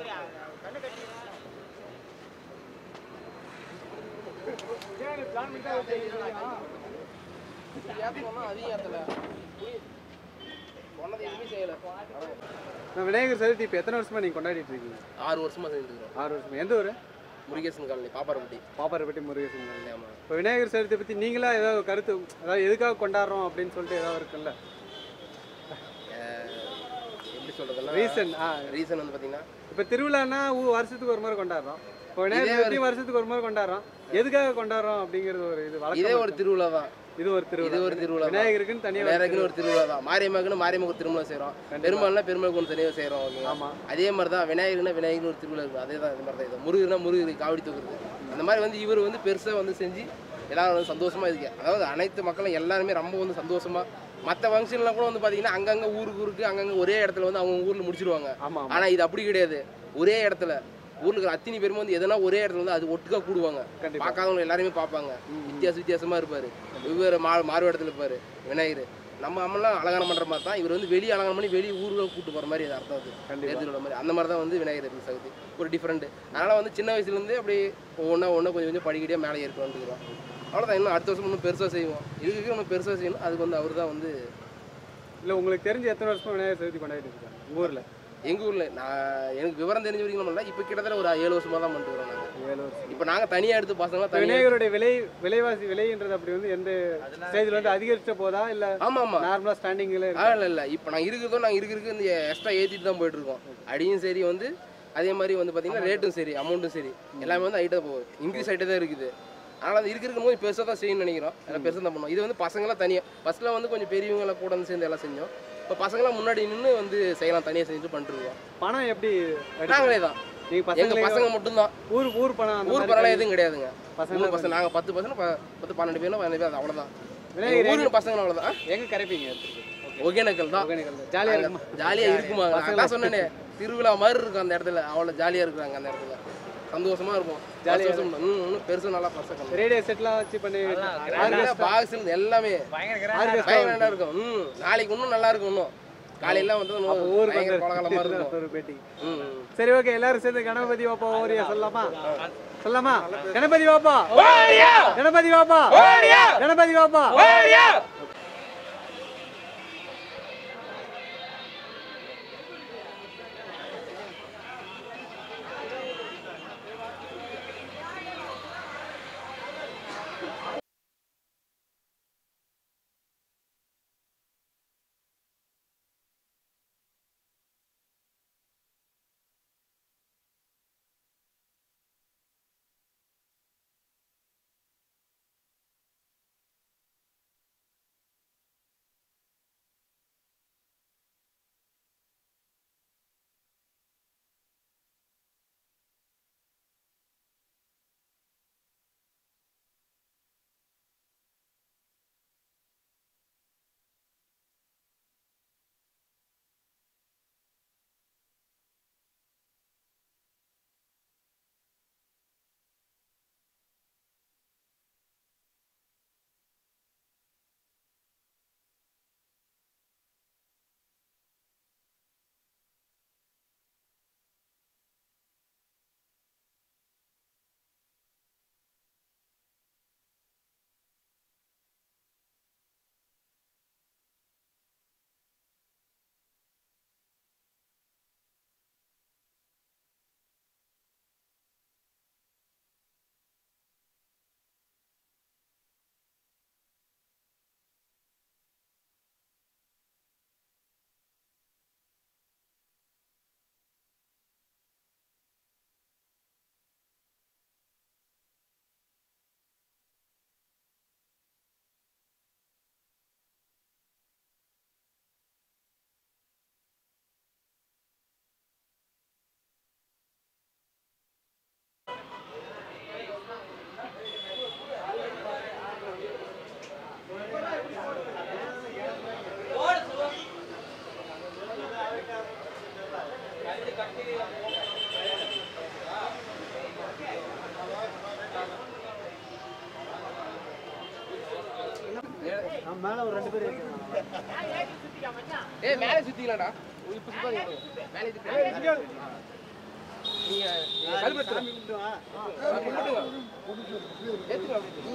பிளான் பண்ணி தான் வச்சிருக்கீங்க அதிகம் ஏத்தல சொன்னது எதுவுமே செய்யல நான் விநாயகர் சதுர்த்தி இப்போ எத்தனை வருஷமா நீங்க கொண்டாடிட்டு இருக்கீங்க ஆறு வருஷமா செஞ்சுக்கிறோம் ஆறு வருஷமா எந்த ஊர் முருகேசன் காலனி பாப்பாரப்பட்டி பாப்பாரப்பட்டி முருகேசன் கோயில். ஆமா இப்போ விநாயகர் சதுர்த்தி பத்தி நீங்களா ஏதாவது கருத்து அதாவது எதுக்காக கொண்டாடுறோம் அப்படின்னு சொல்லிட்டு ஏதாவது இருக்குல்ல அஹ் எப்படி சொல்றதுன்னா ரீசன் ஆ ரீசன் வந்து பாத்தீங்கன்னா இப்போ திருவிழான்னா ஊ வருஷத்துக்கு ஒரு முறை கொண்டாடுறோம் இப்போ விநாயகர் இதே சதுர்த்தி வருஷத்துக்கு ஒரு முறை கொண்டாடுறோம் எதுக்காக கொண்டாடுறோம் அப்படிங்கிறது ஒரு இது வழக்கம் இதே ஒரு இருக்கு. திருவிழா தான் இது ஒரு திருவிழா இது ஒரு திருவிழா தான். விநாயகருக்குன்னு தனியாக விநாயகருக்குன்னு ஒரு திருவிழா தான் மாரியம்மாக்குன்னு மாரியம்மாக்கு திருமணம் செய்றோம் பெருமாள்னா பெருமாளுக்கு ஒன்று தனியாக செய்கிறோம் ஓகேங்களா ஆமா அதே மாதிரி தான் விநாயகர்னா விநாயகர்னு ஒரு திருவிழா இருக்கும் அதே தான் இந்த மாதிரி தான் இது முருகர்னா முருகர் காவடி தூக்குறது அந்த மாதிரி வந்து இவர் வந்து பெருசாக வந்து செஞ்சு எல்லாரும் வந்து சந்தோஷமா இருக்கு அதாவது அனைத்து மக்களும் எல்லாருமே ரொம்ப வந்து சந்தோஷமா மற்ற ஃபங்க்ஷன்லாம் கூட வந்து பார்த்தீங்கன்னா அங்கங்கே ஊருக்கு ஊருக்கு அங்கங்கே ஒரே இடத்துல வந்து அவங்க ஊரில் முடிச்சிருவாங்க ஆமா ஆமா ஆனால் இது அப்படி கிடையாது ஒரே இடத்துல ஊர்ல இருக்கிற அத்தனை பேருமே வந்து எதனா ஒரே இடத்துல வந்து அது ஒட்டுக்கா கூடுவாங்க கண்டிப்பா பார்க்காதவங்க எல்லாருமே பார்ப்பாங்க வித்தியாச வித்தியாசமா இருப்பாரு வெவ்வேறு மா மாறு இடத்துல இருப்பாரு விநாயகர் நம்ம அம்மெல்லாம் அலங்காரம் பண்ற மாதிரி தான் இவர் வந்து வெளியே அலங்காரம் பண்ணி வெளியே ஊர்ல கூட்டு போற மாதிரி அது அர்த்தம் அது கண்டிப்பா நேர்த்தியோட மாதிரி அந்த மாதிரி தான் வந்து விநாயகர் இருக்கு சகுதி ஒரு டிஃப்ரெண்ட் அதனால வந்து சின்ன வயசுல இருந்தே அப்படி ஒவ்வொன்றா ஒன்றா கொஞ்சம் கொஞ்சம் படிக்கடியாக மேலே ஏற்க வந்துக்கிறோம் அவ்வளோதான் இன்னும் அடுத்த வருஷம் இன்னும் பெருசாக செய்வோம் இதுக்கு இன்னும் பெருசாக செய்யணும் அதுக்கு வந்து அவர் தான் வந்து இல்லை உங்களுக்கு தெரிஞ்சு எத்தனை வருஷமா விநாயகர் சதுர்த்தி கொண்டாடிட்டு இருக்காங்க உங்க ஊர்ல எங்கள் ஊரில் நான் எனக்கு விவரம் தெரிஞ்ச வரைக்கும் நம்மள இப்போ கிட்டத்தட்ட ஒரு ஏழு வருஷமாக தான் பண்ணிட்டு வரோம் நாங்கள் ஏழு வருஷம் இப்போ நாங்கள் தனியாக எடுத்து பசங்களாம் இப்ப தனியாக விநாயகருடைய விலை விலைவாசி விலைன்றது அப்படி வந்து எந்த ஸ்டேஜ்ல வந்து அதிகரிச்ச போதா இல்ல ஆமாம் ஆமாம் நார்மலா ஸ்டாண்டிங்ல ஆ இல்லை இல்லை இப்போ நான் இருக்கிறதோ நாங்கள் இருக்கிறதுக்கு இந்த எக்ஸ்ட்ரா ஏற்றிட்டு தான் போயிட்டு இருக்கோம் அடியும் சரி வந்து அதே மாதிரி வந்து பார்த்தீங்கன்னா ரேட்டும் சரி அமௌண்ட்டும் சரி எல்லாமே வந்து ஹைட்டாக போகுது இன்க்ரீஸ் ஆகிட்டே தான் இருக்குது அதனால் அது இருக்கிற போது பெருசாக தான் செய்யணும்னு நினைக்கிறோம் எல்லாம் பெருசாக தான் பண்ணுவோம் இது வந்து பசங்களாம் தனியாக ஃபஸ்ட்டில் வந்து கொஞ்சம் பெரியவங்களை கூட வந்து சேர்ந்து எல்லாம் செஞ்சோம் இப்போ பசங்களாம் முன்னாடி நின்று வந்து செய்யலாம் தனியாக செஞ்சு பண்ணிட்டுருக்கோம் பணம் எப்படி நாங்களே தான் நீங்க எங்கள் பசங்க பசங்க மட்டும்தான் ஊர் ஊர் பணம் அந்த ஊர் மாதிரி பரவாயில்ல எதுவும் கிடையாதுங்க பசங்க ஊர் பசங்க நாங்கள் பத்து பசங்க ப- பத்து பன்னெண்டு பேர்னா பதினஞ்சு பேர் அது அவ்வளோதான் விநாயகர் ஊரில் பசங்க அவ்வளோதான் எங்க கரைப்பீங்க ஒகேனக்கல் தான் ஜாலியா இருக்குமா ஜாலியா இருக்குமா அதான் சொன்னேனே திருவிழா மாதிரி இருக்கும் அந்த இடத்துல அவ்வளோ ஜாலியா இருக்காங்க அந்த இடத்துல சந்தோஷமா இருக்கும் ஜாலியா ஜாலியா இன்னும் பெருசா நல்லா பசங்க ரேடியோ செட்லாம் வச்சு பண்ணி பாக்ஸ் எல்லாமே ஆர்கெஸ்ட்ரா பயங்கரமா இருக்கும் ம் நாளைக்கு இன்னும் நல்லா இருக்கும் இன்னும் காலையில வந்து இன்னும் அப்போ ஊருக்கு பயங்கர வந்து கோலாகலமா இருக்கும் ஒரு பேட்டி ம், ம். சரி ஓகே எல்லாரும் சேர்ந்து கணபதி வாப்பா ஓரியா சொல்லலாமா சொல்லலாமா கணபதி வாப்பா கணபதி வாப்பா கணபதி வாப்பா மேலே ஒரு ரெண்டு பேர் ஏய் மேலே சுத்திக்கலாம்டா இப்போ சுத்தாதீங்க மேலே சுத்தி நீங்க நீங்க கல்வெட்டு கும்பிடுங்க ஏத்துங்க அப்படியே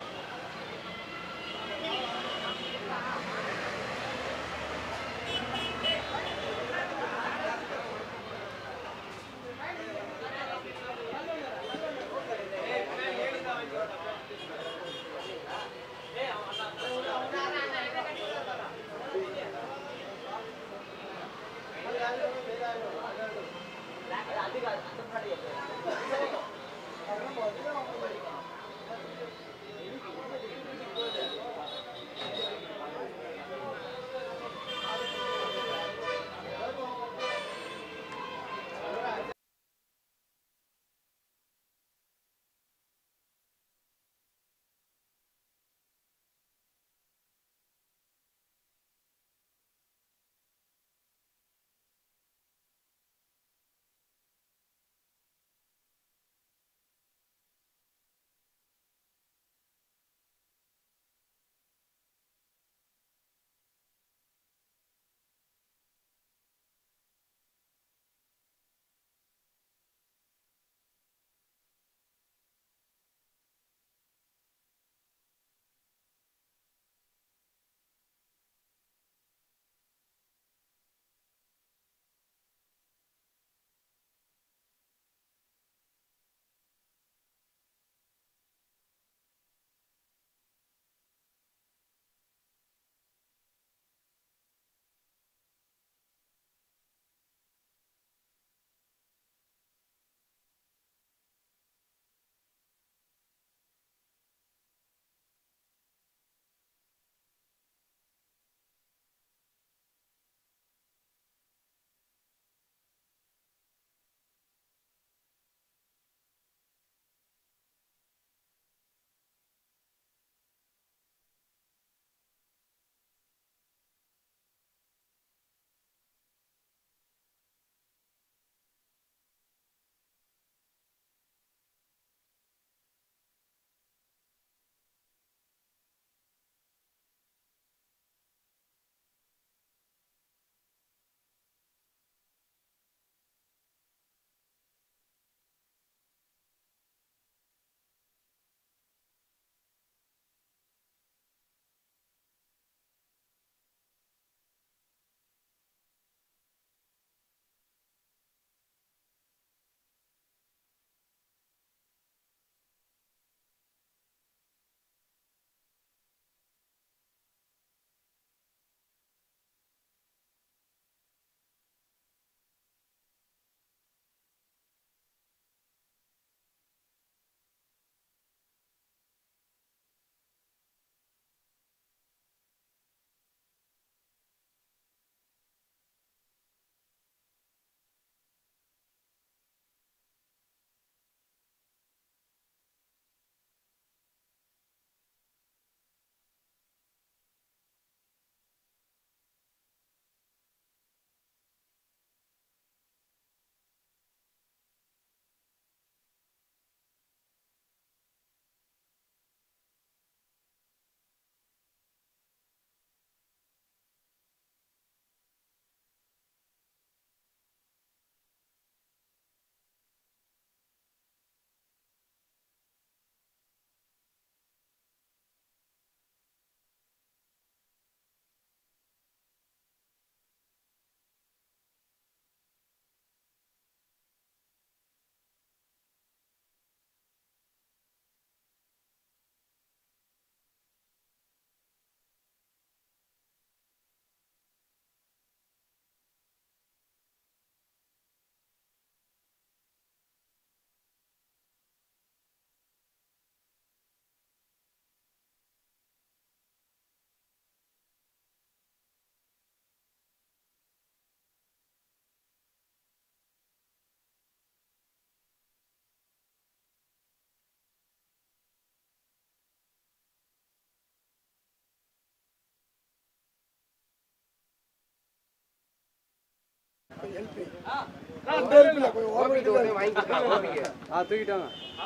கோபிக்கு ஒண்ணு வாங்கிக்கலாம் கோபிக்கு ஆ தூக்கிட்டாங்க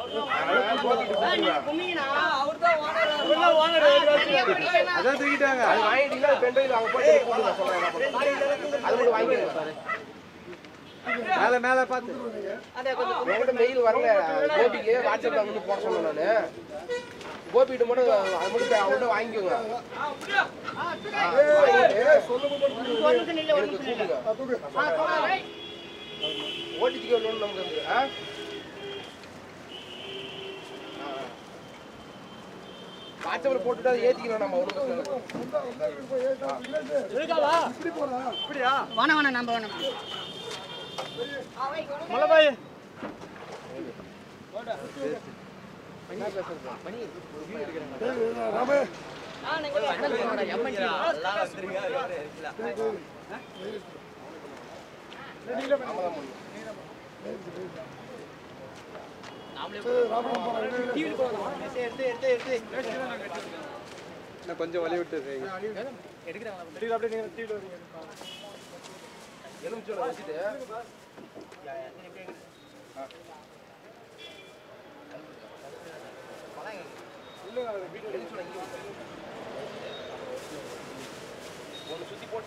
அதான் தூக்கிட்டாங்க அது வாங்கிட்டீங்கன்னா பென் டிரைவ் அவங்க போட்டு கொடுங்க சொல்றேன் என்ன பண்ணுறது அது மட்டும் வாங்கிக்கோங்க மேல மேல பார்த்து என்கிட்ட மெயில் வரல கோபிக்கு வாட்ஸ்அப்ல வந்து போட சொன்னேன் நானு கோபிகிட்ட மட்டும் அது மட்டும் அவங்கள்ட்ட வாங்கிக்கோங்க ஆ, வாங்கிட்டு எனக்கு கூப்பிடுங்க ஓடிச்சிக்கு லோன் நமக்கு வந்து ஆ வாட்ஸ்அப்ல போட்டுட்டு அதை ஏத்திக்கலாம் நம்ம ஒன்றும் பிரச்சனை இல்லை வாண வாண நம்ம வாண மலைபாய் இன்னும் கொஞ்சம் வழி விட்டு செய்யுங்க. எலுமிச்சோட வச்சுட்டு ஒன்று சுற்றி போட்டு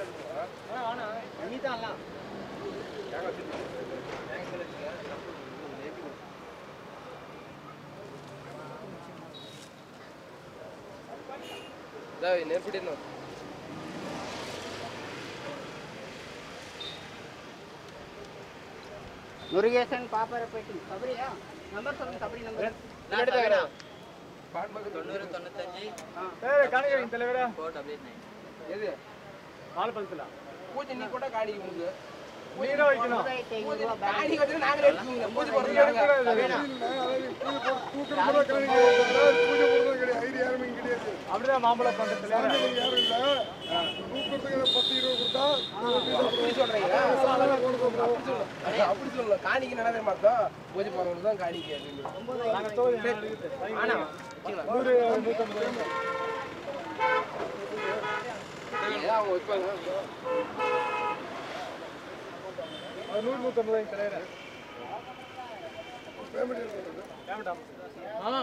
நெருப்பிட்டு முருகேசன் பாப்பரப்பேட்டி சபரியா நம்பர் சொல்லுங்க சபரி நம்பர் தொண்ணூறு தொண்ணூத்தஞ்சு காணிக்க தலைவரா எது வாழைப்பழத்துல பூஜை நீ கூட காணிக்க முடியுது நீரா வைக்கணும் காணி வச்சு நாங்களே எடுத்துக்கோங்க பூஜை போடுறது அப்படிதான் மாம்பழம் பண்றதுல அப்படி சொல்றீங்களா அப்படி சொல்லல காணிக்கு நடக்கிற மாதிரி தான் பூஜை போடுறது தான் காணிக்கு அப்படின்னு நாங்க தோது ஆனா நூறு நூத்தம்பது ஏதாவது அவங்க வைப்பாங்க அது நூறு நூத்தம்பது தலைவரா ஆமா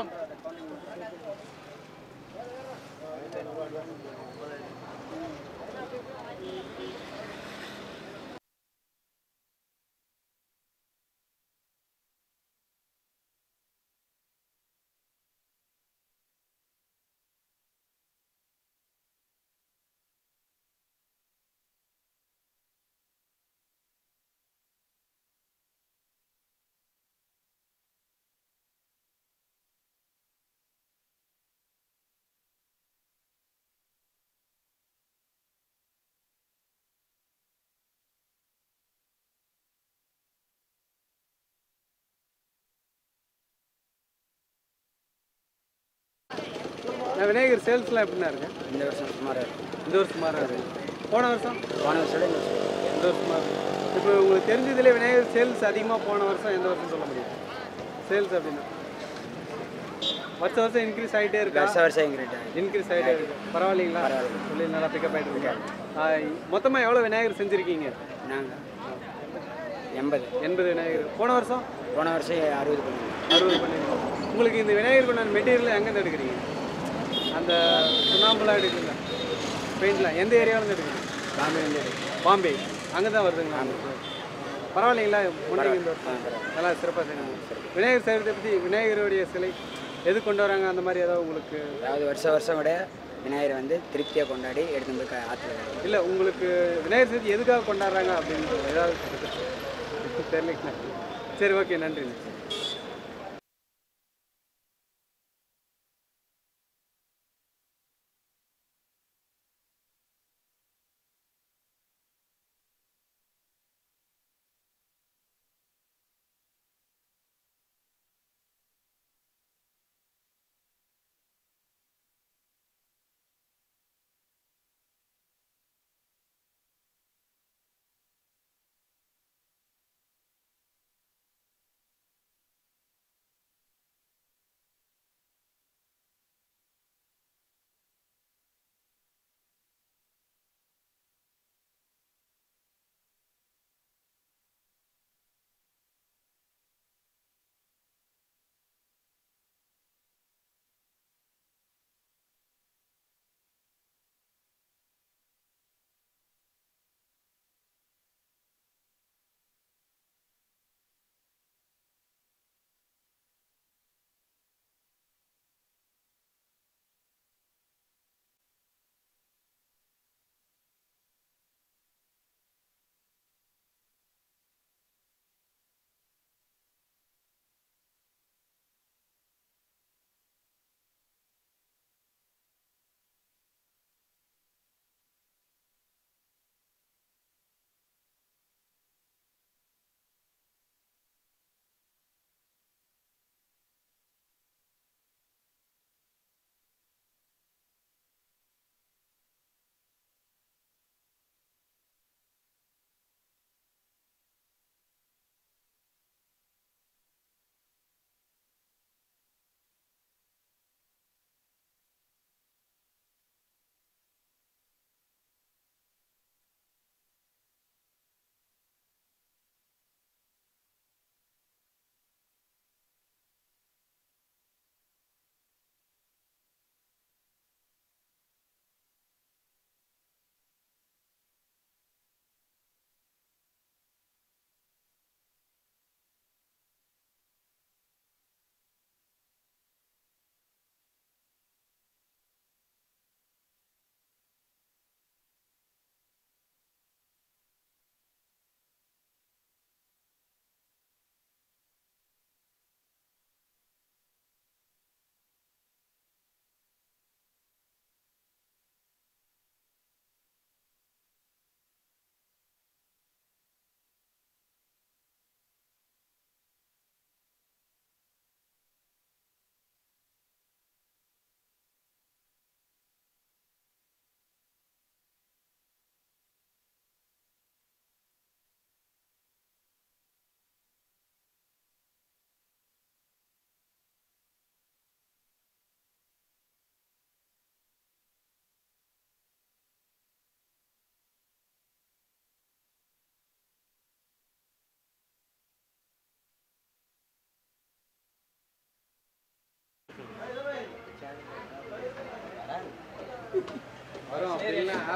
நான் விநாயகர் சேல்ஸ்லாம் எப்படிண்ணா இருக்கு இந்த வருஷம் சுமாராக இருக்கும் இந்த வருஷம் சுமாராக இருக்கு போன வருஷம் போன வருஷம் இந்த வருஷம் இந்த வருஷமா இப்போ உங்களுக்கு தெரிஞ்சதுல விநாயகர் சேல்ஸ் அதிகமாக போன வருஷம் எந்த வருஷம் சொல்ல முடியும் சேல்ஸ் அப்படின்னா வருஷம் வருஷம் இன்க்ரீஸ் ஆகிட்டே இருக்கா வருஷம் வருஷம் எங்கிட்ட இன்க்ரீஸ் ஆகிட்டே இருக்கு பரவாயில்லைங்களா சொல்லி நல்லா பிக்கப் ஆகிட்டு இருக்கா மொத்தமாக எவ்வளோ விநாயகர் செஞ்சுருக்கீங்க நாங்கள் எண்பது எண்பது விநாயகர் போன வருஷம் போன வருஷம் அறுபது பண்ணுவோம் அறுபது பண்ணிருக்கோம் உங்களுக்கு இந்த விநாயகர் கொண்டாந்த மெட்டீரியல் எங்கேருந்து எடுக்கிறீங்க அந்த சுண்ணாம்புலாம் எடுக்குங்க பெயிண்ட்லாம் எந்த ஏரியாவிலேருந்து எடுக்கிறீங்க பாம்பே வந்து பாம்பே அங்கே தான் வருதுங்களா பரவாயில்லைங்களா முன்னாடி இந்த வருஷம் நல்லா சிறப்பாக செய்யணும் விநாயகர் செய்கிறத பற்றி விநாயகருடைய சிலை எது கொண்டு வராங்க அந்த மாதிரி ஏதாவது உங்களுக்கு அதாவது வருஷம் வருஷம் விட விநாயகரை வந்து திருப்தியாக கொண்டாடி எடுத்து போய் க- ஆற்றுல வைக்கணும். இல்லை உங்களுக்கு விநாயகர் சதுர்த்தி எதுக்காக கொண்டாடுறாங்க அப்படின்னு ஏதாவது தெரியலைங்களா சரி ஓகே நன்றி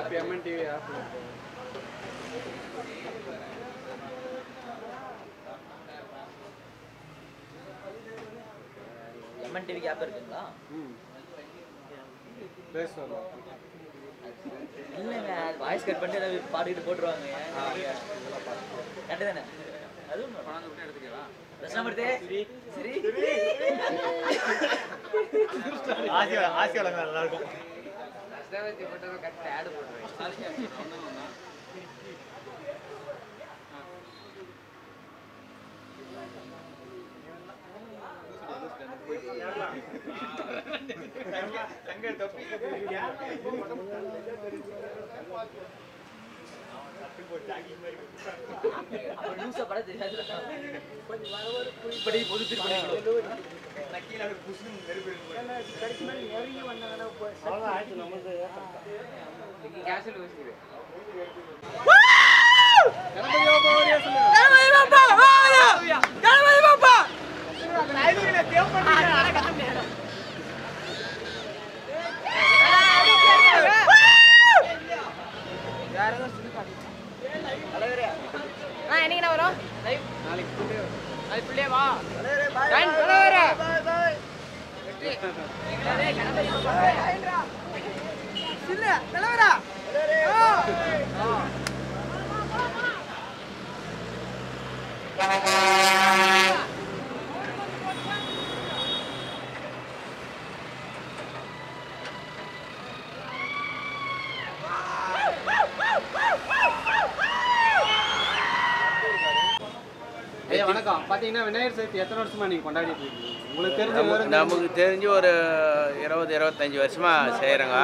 app MN TV app MN டிவிக்கு ஆப் இருக்குங்களா ம் ப்ளே ஸ்டோரில் இல்லைங்க வாய்ஸ் கட் பண்ணிட்டு ஏதாவது பாடிட்டு போட்டுருவாங்க கரெக்டு தானே அதுவும் தட்சிணாமூர்த்தி சரி ஆசியா ஆசியா நல்லா இருக்கும் அப்புறம் லூசா பட தெரியாது கொஞ்சம் வர வர புரிப்படி பொது திருப்படி என்னைக்கு வரும் அதுக்குள்ளே வா ஐயா வணக்கம் பார்த்தீங்கன்னா விநாயகர் சதுர்த்தி எத்தனை வருஷமா நீங்கள் கொண்டாடிட்டு இருக்கீங்க உங்களுக்கு தெரிஞ்ச நமக்கு விவரம் நமக்கு தெரிஞ்சு ஒரு இருபது இருபத்தஞ்சி வருஷமா செய்கிறோங்க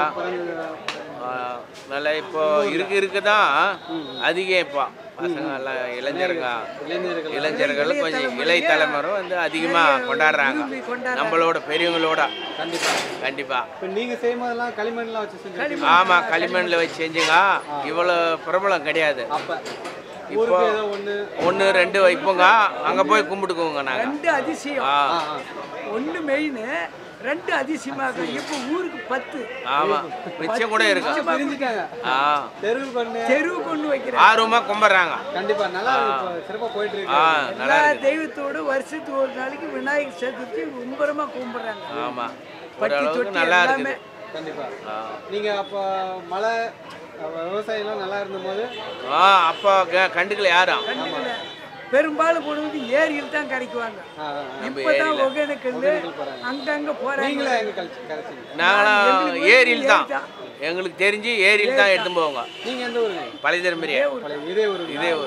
நல்லா இப்போ இருக்க இருக்க தான் அதிகம் இப்போ பசங்க எல்லாம் இளைஞருங்க இளைஞர்கள் கொஞ்சம் இளைய தலைமுறை வந்து அதிகமாக கொண்டாடுறாங்க நம்மளோட பெரியவங்களோட கண்டிப்பா கண்டிப்பா இப்போ நீங்கள் செய்யும் போதெல்லாம் களிமண்லாம் வச்சு செஞ்சு ஆமாம் களிமண்ணில் வச்சு செஞ்சுங்க இவ்வளோ பிரபலம் கிடையாது அப்போ இப்போ ஊருக்கு ஏதோ ஒன்று ஒன்று ரெண்டு வைப்போங்க அங்கே போய் கும்பிட்டுக்குவோங்க நாங்கள் ரெண்டு அதிசயம் ஆ ஒன்று மெயின் ரெண்டு அதிசயமாக இப்போ ஊருக்கு பத்து ஆமாம் மிச்சம் கூட இருக்கு பிரிஞ்சுட்டாங்க ஆ தெருவு கொண்டு தெருவு கொண்டு வைக்கிறாங்க ஆர்வமாக கும்பிட்றாங்க கண்டிப்பா நல்லா இருக்கு சிறப்பாக போயிட்டு இருக்கு ஆ நல்லா எல்லா இருக்கு தெய்வத்தோடு வருஷத்துக்கு ஒரு நாளைக்கு விநாயகர் சதுர்த்தி மும்பரமா கும்பிடுறாங்க ஆமாம் பட்டி ஓரளவுக்கு தொட்டி நல்லா எல்லாமே இருக்குது கண்டிப்பா ஆ. நீங்க அப்போ மழை அஹ், விவசாயம்லாம் நல்லா இருந்தபோது ஆ அப்போ க- கண்டுக்கல யாரும் கண்டுக்கல. பெரும்பாலும் கொண்டு வந்து ஏரியில் தான் கரைக்குவாங்க ஆ, ஆ, ஆ. இப்பதான் ஏரியில. ஒகேனக்கல் ஒகேனக்கல் போறாங்க. அங்கங்க போறாங்க நீங்களே எங்க கழிச்சு கரைச்சிங்க நாங்களாம் எங்களுக்கு ஏரியில் தான் ஏரி தான். எங்களுக்கு தெரிஞ்சு ஏரியில் தான் எடுத்து போவோங்க நீங்க எந்த ஊருங்க பழைய திரும்பரிய பழைய இதே ஊரு இதே ஊர்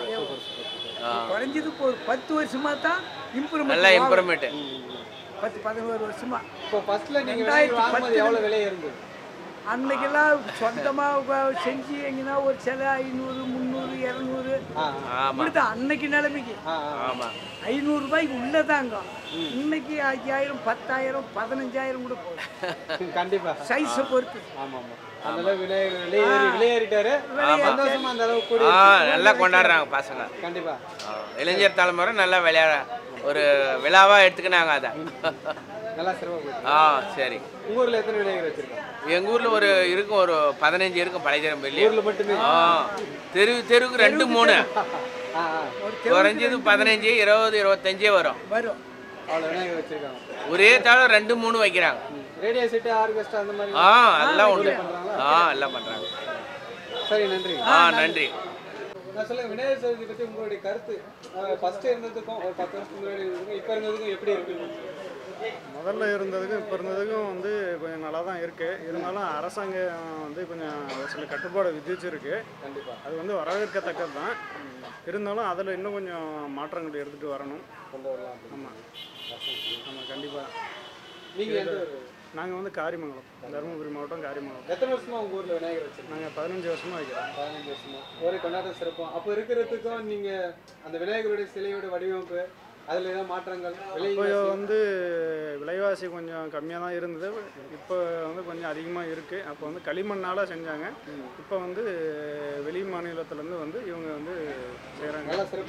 ஆ குறைஞ்சது இப்போ ஒரு பத்து வருஷமா தான் இம்ப்ரூவ்மெண்ட் நல்லா இம்ப்ரூவ்மெண்ட்டு பத்து பதினோரு வருஷமா இப்போ ஃபர்ஸ்ட்ல நீங்க ரெண்டாயிரத்தி விநாயகர் வாங்கும்போது பத்துல- எவ்வளவு விலை இருந்தது அன்னைக்கெல்லாம் சொந்தமாக செஞ்சு எங்கன்னா ஒரு சில ஐநூறு முந்நூறு இரநூறு ஆ, ஆமாம் இப்படிதான் அன்னைக்கு நிலைமைக்கு ஆ, ஆ. ஆமாம் ஐநூறு ரூபாய்க்கு உள்ளதாங்க இன்னைக்கு ஐயாயிரம் பத்தாயிரம் பதினஞ்சாயிரம் கூட போகுது கண்டிப்பா சைஸை பொறுத்து ஆமா ஆமா அந்த அளவு விநாயகர் விலையேறி விலையேறிட்டாரு சந்தோஷமா அந்த அளவுக்கு கூடி ஆ நல்லா கொண்டாடுறாங்க பசங்க கண்டிப்பா ஆ, இளைஞர் தலைமுறை நல்லா விளையாட ஒரு விழாவாக எடுத்துக்கினாங்க அதை நல்லா சிறப்பா போயிட்டு ஆ சரி உங்க ஊர்ல எத்தனை விநாயகர் வச்சிருக்காங்க எங்கள் ஊரில் ஒரு இருக்கும் ஒரு பதினஞ்சு இருக்கும் பழைய திரும்பி ஊர்ல மட்டுமே ஆ தெரு தெருவுக்கு ரெண்டு மூணு ஆ ஆ குறைஞ்சது பதினஞ்சு இருபது இருபத்தஞ்சே வரும் வரும் அவ்வளவு விநாயகர் வச்சிருக்காங்க ஒரே தாளம் ரெண்டு மூணு வைக்கிறாங்க ரேடியோ செட்டு ஆர்கெஸ்ட்ரா அந்த மாதிரி ஆ எல்லாம் உண்டு ஆ எல்லாம் பண்ணுறாங்க சரி நன்றி ஆ நன்றி நான் சொல்லுங்க விநாயகர் சதுர்த்தி பத்தி உங்களுடைய கருத்து ஃபர்ஸ்ட் இருந்ததுக்கும் ஒரு பத்து வருஷத்துக்கு முன்னாடி இருந்ததுக்கும் இப்போ இருந்ததுக்கும் எப்படி இருக்கு முதல்ல இருந்ததுக்கும் இப்போ இருந்ததுக்கும் வந்து கொஞ்சம் நல்லா தான் இருக்குது இருந்தாலும் அரசாங்கம் வந்து கொஞ்சம் ஒரு சில கட்டுப்பாடு விதிச்சிருக்கு கண்டிப்பா அது வந்து வரவேற்கத்தக்கது தான் இருந்தாலும் அதில் இன்னும் கொஞ்சம் மாற்றங்கள் எடுத்துகிட்டு வரணும் கொண்டு வரலாம் ஆமாம் ஆமாம் கண்டிப்பாக நீங்க எந்த ஊரு? நாங்கள் வந்து காரிமங்கலம் தருமபுரி மாவட்டம் காரிமங்கலம் எத்தனை வருஷமா உங்க ஊர்ல விநாயகர் வச்சிருக்கீங்க நாங்கள் பதினஞ்சு வருஷமாக வைக்கிறோம் பதினஞ்சு வருஷமா ஒரு கொண்டாட்டம் சிறப்போம் அப்போ இருக்கிறதுக்கும் நீங்க அந்த விநாயகருடைய சிலையோட வடிவமைப்பு அதுல ஏதாவது மாற்றங்கள் விலை இப்போ வந்து விலைவாசி கொஞ்சம் கம்மியாக தான் இருந்தது இப்போ வந்து கொஞ்சம் அதிகமாக இருக்குது அப்போ வந்து களிமண்ணால் செஞ்சாங்க இப்போ வந்து வெளி மாநிலத்துலேருந்து வந்து இவங்க வந்து செய்கிறாங்க நல்லா சிறப்பா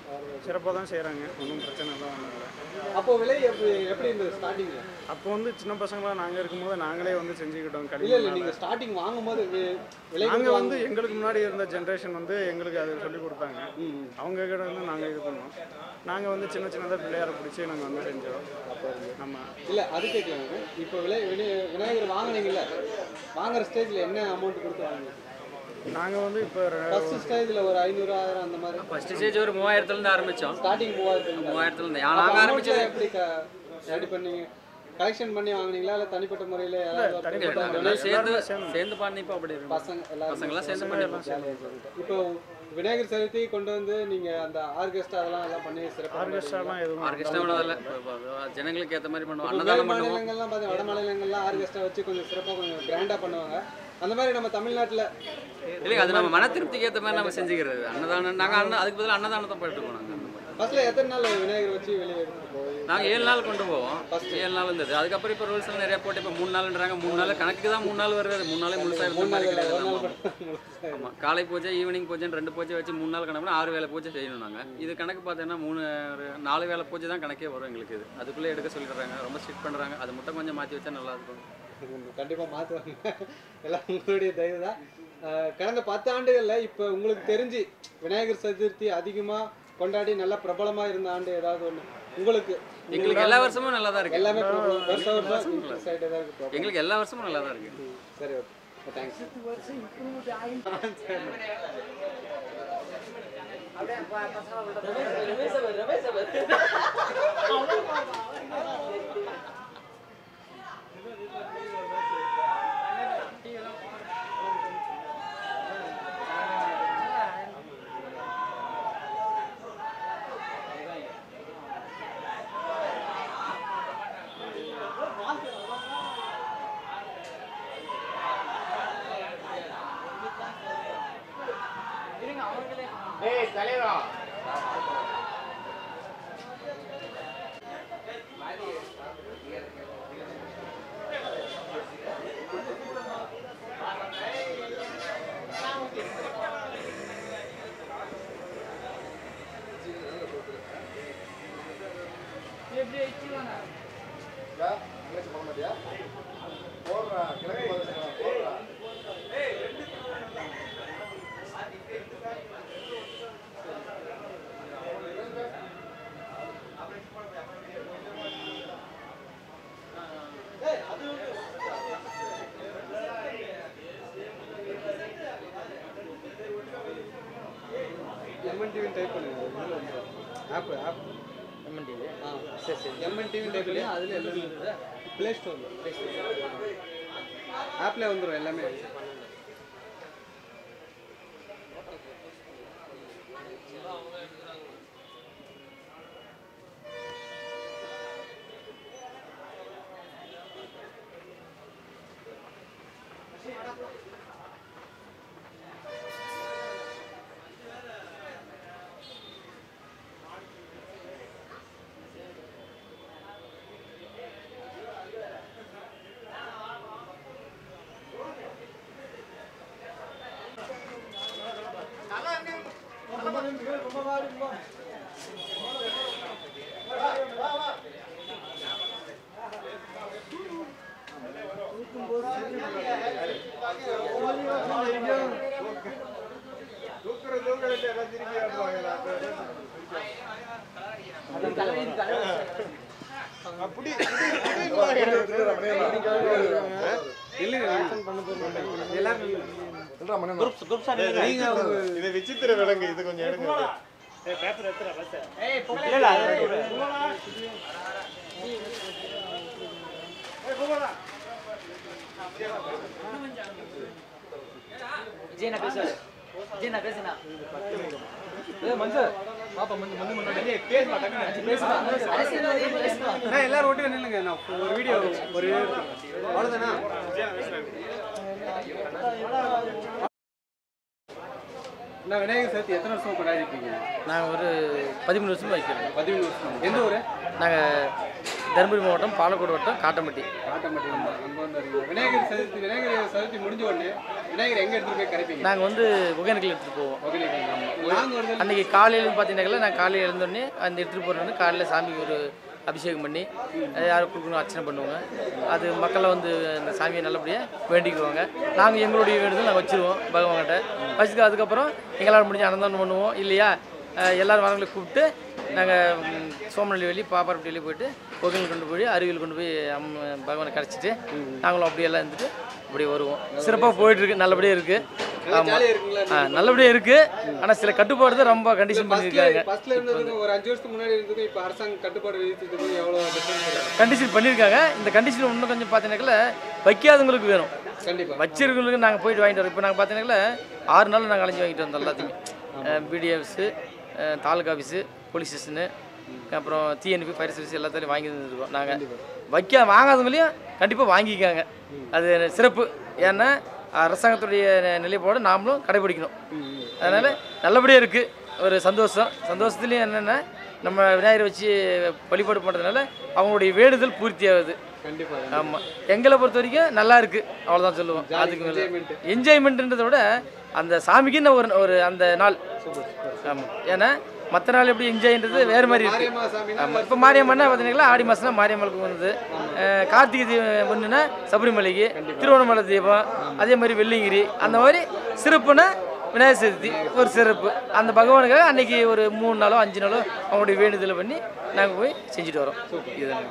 சிறப்பாக தான் செய்கிறாங்க ஒன்றும் பிரச்சனை எல்லாம் ஒன்றும் இல்லை அப்போ விலை எப்படி எப்படி இருந்தது ஸ்டார்டிங்ல அப்போ வந்து சின்ன பசங்களாம் நாங்கள் இருக்கும்போது நாங்களே வந்து செஞ்சுக்கிட்டோம் இல்ல இல்ல களி நீங்க ஸ்டார்டிங் வாங்கும்போது வி- விலை நாங்கள் கொடுத்து வந்து எங்களுக்கு முன்னாடி இருந்த ஜென்ரேஷன் வந்து எங்களுக்கு அதை சொல்லி கொடுத்தாங்க அவங்க கிட்ட வந்து நாங்கள் இது பண்ணோம் நாங்கள் வந்து சின்ன சின்னதாக பிள்ளையார பிடிச்சி நாங்கள் வந்து செஞ்சோம் நம்ம இல்ல அது கேட்கலாங்க இப்போ விலை விநாய- விநாயகர் வாங்குனீங்கல்ல வாங்குற ஸ்டேஜ்ல என்ன அமௌண்ட் கொடுத்து வாங்குனீங்க நாங்கள் வந்து இப்போ ஃபர்ஸ்ட் ஸ்டேஜ்ல ஒரு ஐநூறு ஆயிரம் அந்த மாதிரி ஃபர்ஸ்ட் ஸ்டேஜ் ஒரு மூவாயிரத்துலேருந்து ஆரம்பித்தோம் ஸ்டார்டிங் மூவாயிரத்துல மூவாயிரத்துலேருந்து நாங்கள் ஆரம்பிச்சது எப்படி ரெடி பண்ணீங்க கலெக்ஷன் பண்ணி வாங்குனீங்களா இல்ல தனிப்பட்ட முறையில யாராவது தனிப்பட்ட ஒருத்தர் முறையில சேர்ந்து donation? சேர்ந்து பண்ணி இப்போ அப்படி இருக்கும் பசங்க எல்லாரும் பசங்களாம் சேர்ந்து பண்ணிப்போம் ஜாலியா இருந்துட்டு. இப்போ விநாயகர் சதுர்த்தி கொண்டு வந்து நீங்க அந்த ஆர்கெஸ்ட்ரா அதெல்லாம் எல்லாம் பண்ணி சிறப்பாக ஆர்கெஸ்ட்ராலாம் எதுவும் ஆர்கெஸ்ட்ரா விடாதில்ல ஜனங்களுக்கு ஏற்ற மாதிரி பண்ணுவோம் இப்போ அன்னதானம் மேல் பண்ணுவோம் மாநிலங்கள்லாம் பார்த்தீங்க வட மாநிலங்கள்லாம் ஆர்கெஸ்ட்ரா வச்சு கொஞ்சம் சிறப்பாக கொஞ்சம் கிராண்டாக பண்ணுவாங்க அந்த மாதிரி நம்ம தமிழ்நாட்டில் இல்லைங்க அது நம்ம மன திருப்திக்கு ஏற்ற மாதிரி நம்ம செஞ்சுக்கிறது அன்னதானம் நாங்கள் அண்ணன் அதுக்கு பதிலாக அன்னதானத்தை போயிட்டு இருக்கோம் நாங்கள் ஃபர்ஸ்ட்ல எத்தனை நாள் விநாயகர் வச்சு வெளியே எடுத்துட்டு போய் நாங்கள் ஏழு நாள் கொண்டு போவோம் ஏழு நாள் இருந்தது அதுக்கப்புறம் இப்போ ரூல்ஸ் எல்லாம் நிறைய போட்டு இப்போ மூணு நாள்ன்றாங்க மூணு நாள் கணக்கு தான் மூணு நாள் வருது அது மூணு நாளே முழுசாக இருந்த மாதிரி கிடையாது ஆமாம். ஆமாம் காலை பூஜை ஈவினிங் பூஜைன்னு ரெண்டு பூஜை வச்சு மூணு நாள் கணக்குனா ஆறு வேலை பூஜை செய்யணும் நாங்கள் இது கணக்கு பார்த்தீங்கன்னா மூணு ஒரு நாலு வேலை பூஜை தான் கணக்கே வரும் எங்களுக்கு இது அதுக்குள்ளே எடுக்க சொல்லிடுறாங்க ரொம்ப ஸ்ட்ரிக்ட் பண்ணுறாங்க அது மட்டும் கொஞ்சம் மாற்றி வச்சா நல்லா இருக்கும் கண்டிப்பாக மாற்றுவாங்க எல்லாம் உங்களுடைய தயவு தான் அஹ், கடந்த பத்து ஆண்டுகளில் இப்போ உங்களுக்கு தெரிஞ்சு விநாயகர் சதுர்த்தி அதிகமாக கொண்டாடி நல்லா பிரபலமாக இருந்த ஆண்டு ஏதாவது ஒன்று உங்களுக்கு எங்களுக்கு எல்லா வருஷமும் நல்லா தான் இருக்கு எல்லாமே பிரபலம். வருஷம் வருஷம் வருஷமும் இந்த side தான் இருக்கு problem. எங்களுக்கு எல்லா வருஷமும் நல்லா தான் இருக்கு சரி ஓகே தேங்க்ஸ் வருஷம் இம்ப்ரூவ்மெண்ட் ஆகி ஏய் தலைவா எம்என் டிவி டைப் பண்ணுங்க ஆப் ஆப் எம்என் டிவி ஆ சரி சரி எம்என் டிவி டைப் பண்ணி அதில் எல்லாமே இருக்குது ப்ளே ஸ்டோரில் ப்ளே ஸ்டோர் ஆப்பில் வந்துடும் எல்லாமே அப்படி இது விசித்திர விலங்கு இது கொஞ்சம் எடுங்க விஜய் நான் பேசுறேன் விஜய் நான் பேசுனா நான் எல்லாரும் ஓட்டு நில்லுங்க நான் ஒரு வீடியோ ஒரு அவ்வளோதானா நான் விநாயகர் சதுர்த்தி எத்தனை வருஷம் கொண்டாடிட்டு இருக்கீங்க நாங்கள் ஒரு பதிமூணு வருஷமா வைக்கிறோம் பதிமூணு வருஷம் எந்த ஊர் நாங்கள் தருமபுரி மாவட்டம் பாலக்கோடு வட்டம் காட்டம்பட்டி காட்டம்பட்டி அங்கே வந்து இருக்கீங்க விநாயகர் சதுர்த்தி விநாயகர் சதுர்த்தி முடிஞ்ச உடனே விநாயகர் எங்கே எடுத்துகிட்டு போய் கரைப்பீங்க நாங்கள் வந்து ஒகேனக்கல் எடுத்துகிட்டு போவோம் ஒகேனக்கல் நாங்கள் ஒரு அன்றைக்கி காலையில் பார்த்தீங்கன்னாக்கா நான் காலையில் எழுந்தோடனே அந்த எடுத்துகிட்டு போகிறோன்னு காலையில் சாமிக்கு ஒரு அபிஷேகம் பண்ணி அது யாரும் கொடுக்கணும் அர்ச்சனை பண்ணுவாங்க அது மக்களை வந்து அந்த சாமியை நல்லபடியாக வேண்டிக்குவாங்க நாங்கள் எங்களுடைய வேண்டுதல் நாங்கள் வச்சுருவோம் பகவான்கிட்ட வச்சுட்டு அதுக்கப்புறம் எங்களால் முடிஞ்ச அன்னதானம் பண்ணுவோம் இல்லையா அஹ் எல்லாரும் வரவங்களை கூப்பிட்டு நாங்கள் சோமநல்லி வெளி பாப்பாரப்பட்டி வெளியே போயிட்டு கோவில் கொண்டு போய் அருவியில் கொண்டு போய் அம்ம பகவானை கரைச்சிட்டு நாங்களும் அப்படியெல்லாம் இருந்துட்டு அப்படியே வருவோம் சிறப்பாக போயிட்டு இருக்கு நல்லபடியாக இருக்கு ஆமாம் ஜாலியா இருக்குங்களா ஆ நல்லபடியாக இருக்கு ஆனால் சில கட்டுப்பாடு தான் ரொம்ப கண்டிஷன் பண்ணியிருக்காங்க ஃபர்ஸ்ட்ல இருந்ததுக்கும் ஒரு அஞ்சு வருஷத்துக்கு முன்னாடி இருந்ததுக்கும் இப்போ அரசாங்கம் கட்டுப்பாடு விதித்ததுக்கும் எவ்வளோ டிஃபரன்ஸ் கண்டிஷன் பண்ணியிருக்காங்க இந்த கண்டிஷன் இன்னும் கொஞ்சம் பார்த்தீங்கன்னாக்கா வைக்காதவங்களுக்கு வேணும் கண்டிப்பாக வச்சிருக்கவங்களுக்கு நாங்கள் போயிட்டு வாங்கிட்டு வரோம் இப்போ நாங்கள் பார்த்தீங்கன்னாக்கா ஆறு நாள் நாங்கள் அலைஞ்சு வாங்கிட்டு வந்தோம் எல்லாத்தையுமே PD office taluka office police station அப்புறம் டிஎன்பி ஃபயர் சர்வீஸ் எல்லாத்தையும் வாங்கி வந்துருக்கோம் நாங்கள் வைக்க வாங்காதவங்களையும் கண்டிப்பாக வாங்கிக்காங்க அது சிறப்பு ஏன்னா அரசாங்கத்துடைய நி- நிலைப்பாடு நாமளும் கடைபிடிக்கணும் அதனால் நல்லபடியாக இருக்குது ஒரு சந்தோஷம் சந்தோஷத்துலேயும் என்னென்னா நம்ம விநாயகரை வச்சு வழிபாடு பண்ணுறதுனால அவங்களுடைய வேண்டுதல் பூர்த்தி ஆகுது கண்டிப்பாக ஆமாம் எங்களை பொறுத்த வரைக்கும் நல்லா இருக்கு அவ்வளோதான் சொல்லுவோம் அதுக்கு மேலே என்ஜாய்மெண்ட்ன்றதை விட அந்த சாமிக்குன்னு ஒரு ஒரு அந்த நாள் ஆமாம் ஏன்னா மற்ற நாள் எப்படி என்ஜாய்ன்றது வேறு மாதிரி இருக்கு மாரியம்மா சாமினா ஆமாம் இப்போ மாரியம்மன்னா பார்த்தீங்கன்னா ஆடி மாதம்னா மாரியம்மனுக்கு வந்தது அஹ் கார்த்திகை தீபம் ஒன்றுனா சபரிமலைக்கு திருவண்ணாமலை தீபம் அதே மாதிரி வெள்ளிங்கிரி அந்த மாதிரி சிறப்புனா விநாயகர் சதுர்த்தி ஒரு சிறப்பு அந்த பகவானுக்காக அன்னைக்கு ஒரு மூணு நாளோ அஞ்சு நாளோ அவங்களுடைய வேண்டுதலை பண்ணி நாங்கள் போய் செஞ்சுட்டு வரோம் இதுதான்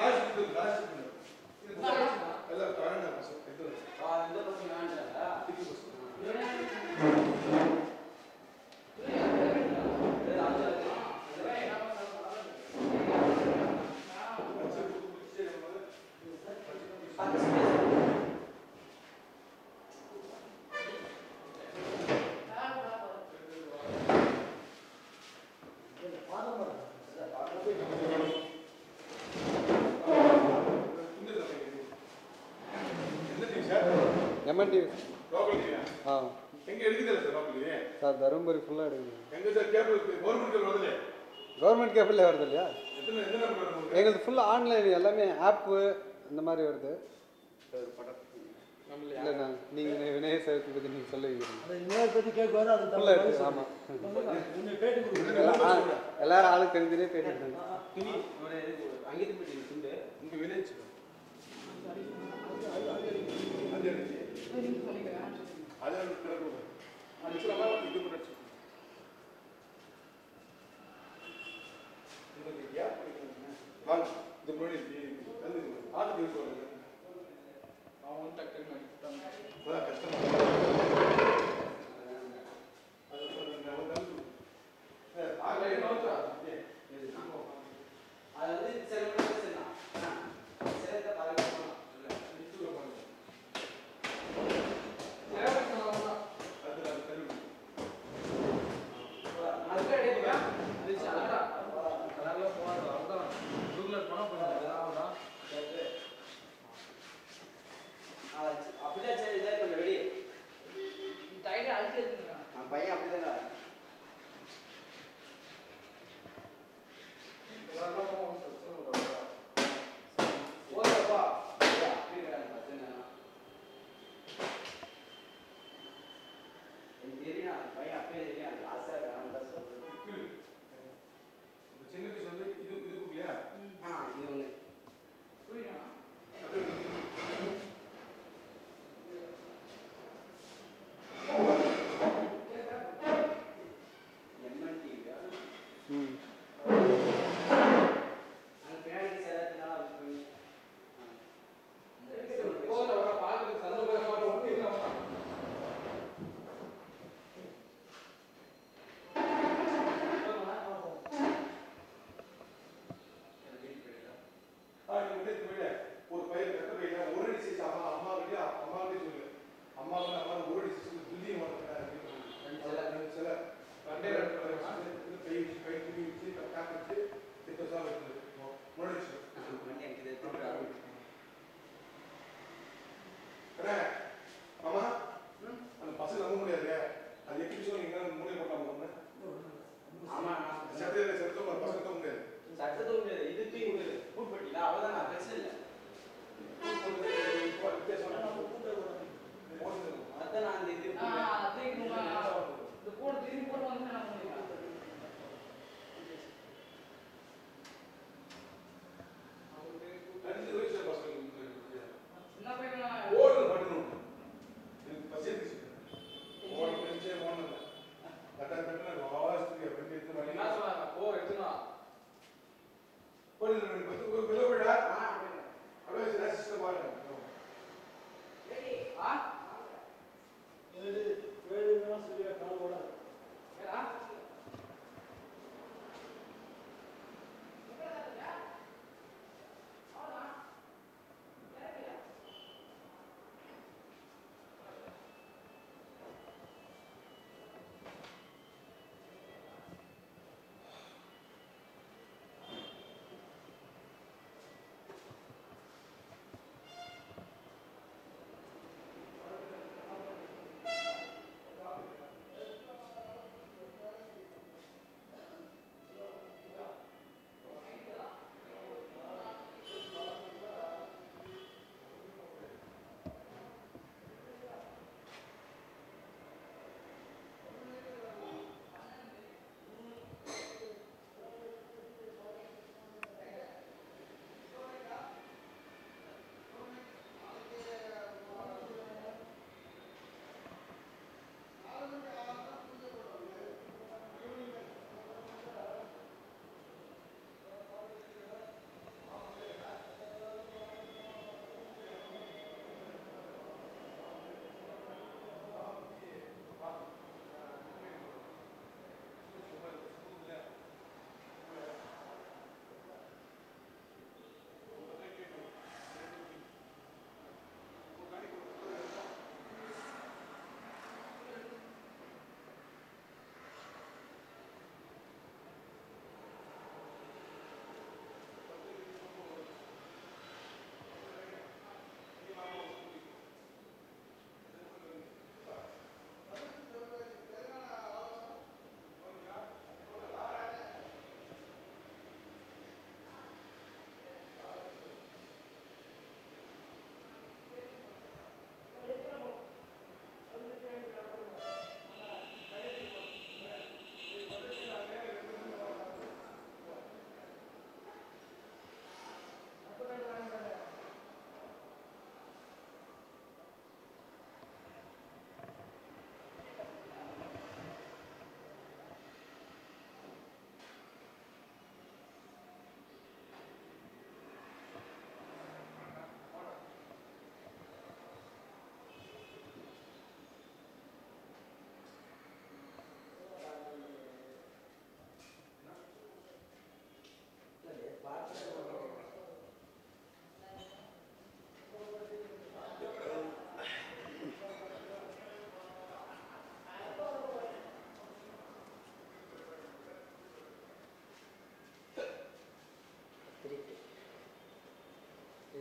எல்லாம் எம்என்டி லோக்கல் டிவி ஆ எங்க எடுக்குதில்ல sir local TV sir Dharmapuri ஃபுல்லாக எடுக்குது எங்க சார் கேபிள் கவர்மெண்ட் கேபிள் வருது கவர்மெண்ட் கேபிளில் வருது இல்லையா எத்தனை எந்த நம்பர் வருது உங்களுக்கு எங்களுக்கு ஃபுல்லாக ஆன்லைன் எல்லாமே ஆப்பு இந்த மாதிரி வருது இல்லைண்ணா நீங்கள் விநாயகர் சதுர்த்தி பற்றி நீங்கள் சொல்லுவீங்க விநாயகர் பற்றி கேட்குவாரு அது ஃபுல்லாக இருக்குது ஆமாம் கொஞ்சம் பேட்டி கொடுக்குறேன் எல்லா- ஆ- எல்லாரும் ஆளுக்கு தெரிஞ்சதே பேட்டி துணி ஒரு அங்கேருந்து துண்டு உங்க வில்லேஜ் அது கிடக்கு அடிச்சுலாமா இது கூட அடிச்சு வாங்க இது முன்னாடி வந்து ஆட்டுக்கு யூஸ் பண்ணுங்க அவன் டக்குன்னு அதான் கஷ்டமா அது ஆகலை நோட்டா அது வந்து சில பேர் பேசலாம் சிலத்தை பாதுகாக்கலாம் அப்படிதான் சரி இதாக கொஞ்சம் வெளியே பையன் அப்படிதான் ஓகேப்பா அப்படி இருக்காங்க பசங்க எனக்கு தெரியும் அந்த பையன் அப்பயே தெரியும் அந்த ஆசை வேணும் தான் சொல்றது சின்ன பீஸ் வந்து இது இது இல்லையா ஆ இது ஒன்று ம் அங்கே பின்னாடி சேரத்துனால அப்படி பண்ணி ஆ, நீங்க அப்படியே போயிடு. ஒரு பையன் கட்ட பையன் ஒரு அடி சைஸ் அம்மா அம்மா கிட்டே அம்மா கிட்டே சொல்லு அம்மா வந்து அம்மா ஒரு அடி சைஸ் துல்லியம் ரெண்டு சில ரெண்டே ரெண்டு கலர் வச்சு இது கை வச்சு கை தூக்கி வச்சு காக்க வச்சு திட்டசா வைக்கிறது முன்னாடி வச்சு எனக்கு இது திருப்பி ஆரம்பிச்சு அண்ணே, மாமா அந்த பசங்க நம்ப முடியாது அது எப்படி சொன்னீங்க மூலையை போட்டாங்க ஆமா சட்டத்தில் செத்து ஒரு பசங்க தூக்க முடியாது சட்டத்தை முடியாது இது தூக்கி முடியாது கூட் பண்ணிக்கலாம் அவ்வளோதான் நான் பிரச்சனை இல்லை அதான் நான் அந்த இது அஞ்சு வயசு பசங்க ஓடு பண்ணணும் எனக்கு பசி எடுத்துச்சு ஓடு பெஞ்சே ஓடணும் கட்டா கட்டா ஆவாஸ்துக்கு எப்படி எடுத்து பண்ணி என்ன சொன்னாங்க ஓ எடுத்துனா போடு ரெண்டு பத்து ஒரு கிலோ விடா அப்படியே சில சிஸ்டம் பாருங்க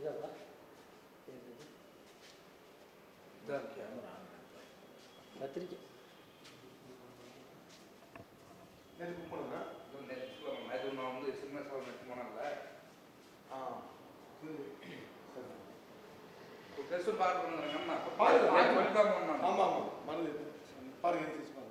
கத்திரிக்காய் நேற்று புக் பண்ணுங்க அது நான் வந்து சின்ன சாதம் எடுத்து போனேன்ல ஆ டெஸ்ட் பார்க்கணுங்கிறேங்கண்ணா பாருங்க பாருங்க தான் ஆமா ஆமா மருந்து பாருங்க எடுத்து வச்சு பாருங்க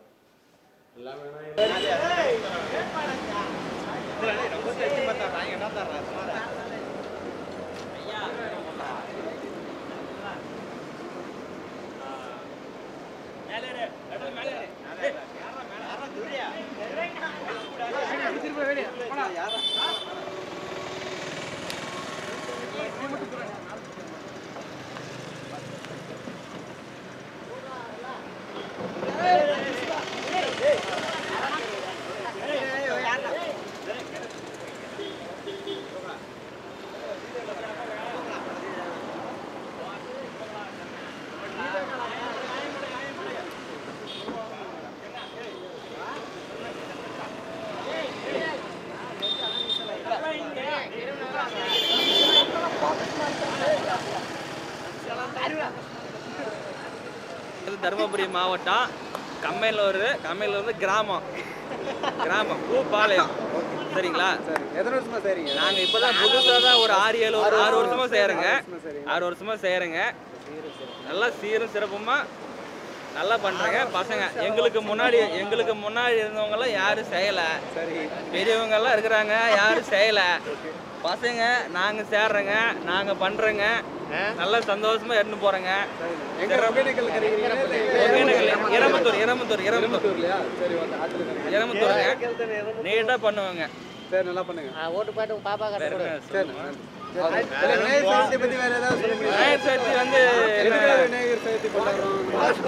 இது தருமபுரி மாவட்டம் கம்மையிலூர் கம்மையிலூர் வந்து கிராமம் கிராமம் பூபாளையம் சரிங்களா சரி எத்தனை வருஷமா செய்றீங்க நாங்க இப்பதான் புதுசா தான் ஒரு ஆறு ஏழு ஒரு ஆறு வருஷமா செய்யறோங்க ஆறு வருஷமா செய்யறோங்க நல்லா சீரும் சிறப்புமா நல்லா பண்றேங்க பசங்க எங்களுக்கு முன்னாடி எங்களுக்கு முன்னாடி இருந்தவங்க எல்லாம் யாரும் செய்யல பெரியவங்க எல்லாம் இருக்கிறாங்க யாரும் செய்யல பசங்க நாங்க சேர்றோங்க நாங்க பண்றோங்க நல்லா சந்தோஷமா எடுத்து போறோங்க எங்க ஒகேனக்கல் கிடைக்கிறீங்களா இல்ல ஒகேனக்கல், இரமத்தூர் இரமத்தூர் இரமத்தூர் இல்லையா சரி ஓகே ஆத்துல கிடைக்கிறீங்க. இரமத்தூருங்க நீட்டா பண்ணுவாங்க சரி நல்லா பண்ணுங்க ஓட்டு போட்டு பாப்பா வேற கட்ட என்ன சரி சொல்லணும்? இல்ல, விநாயகர் சதுர்த்தி பத்தி வேற ஏதாவது சொல்ல முடியுமா? விநாயகர் சதுர்த்தி வந்து எதுக்காக விநாயகர் சதுர்த்தி கொண்டாடுறோம்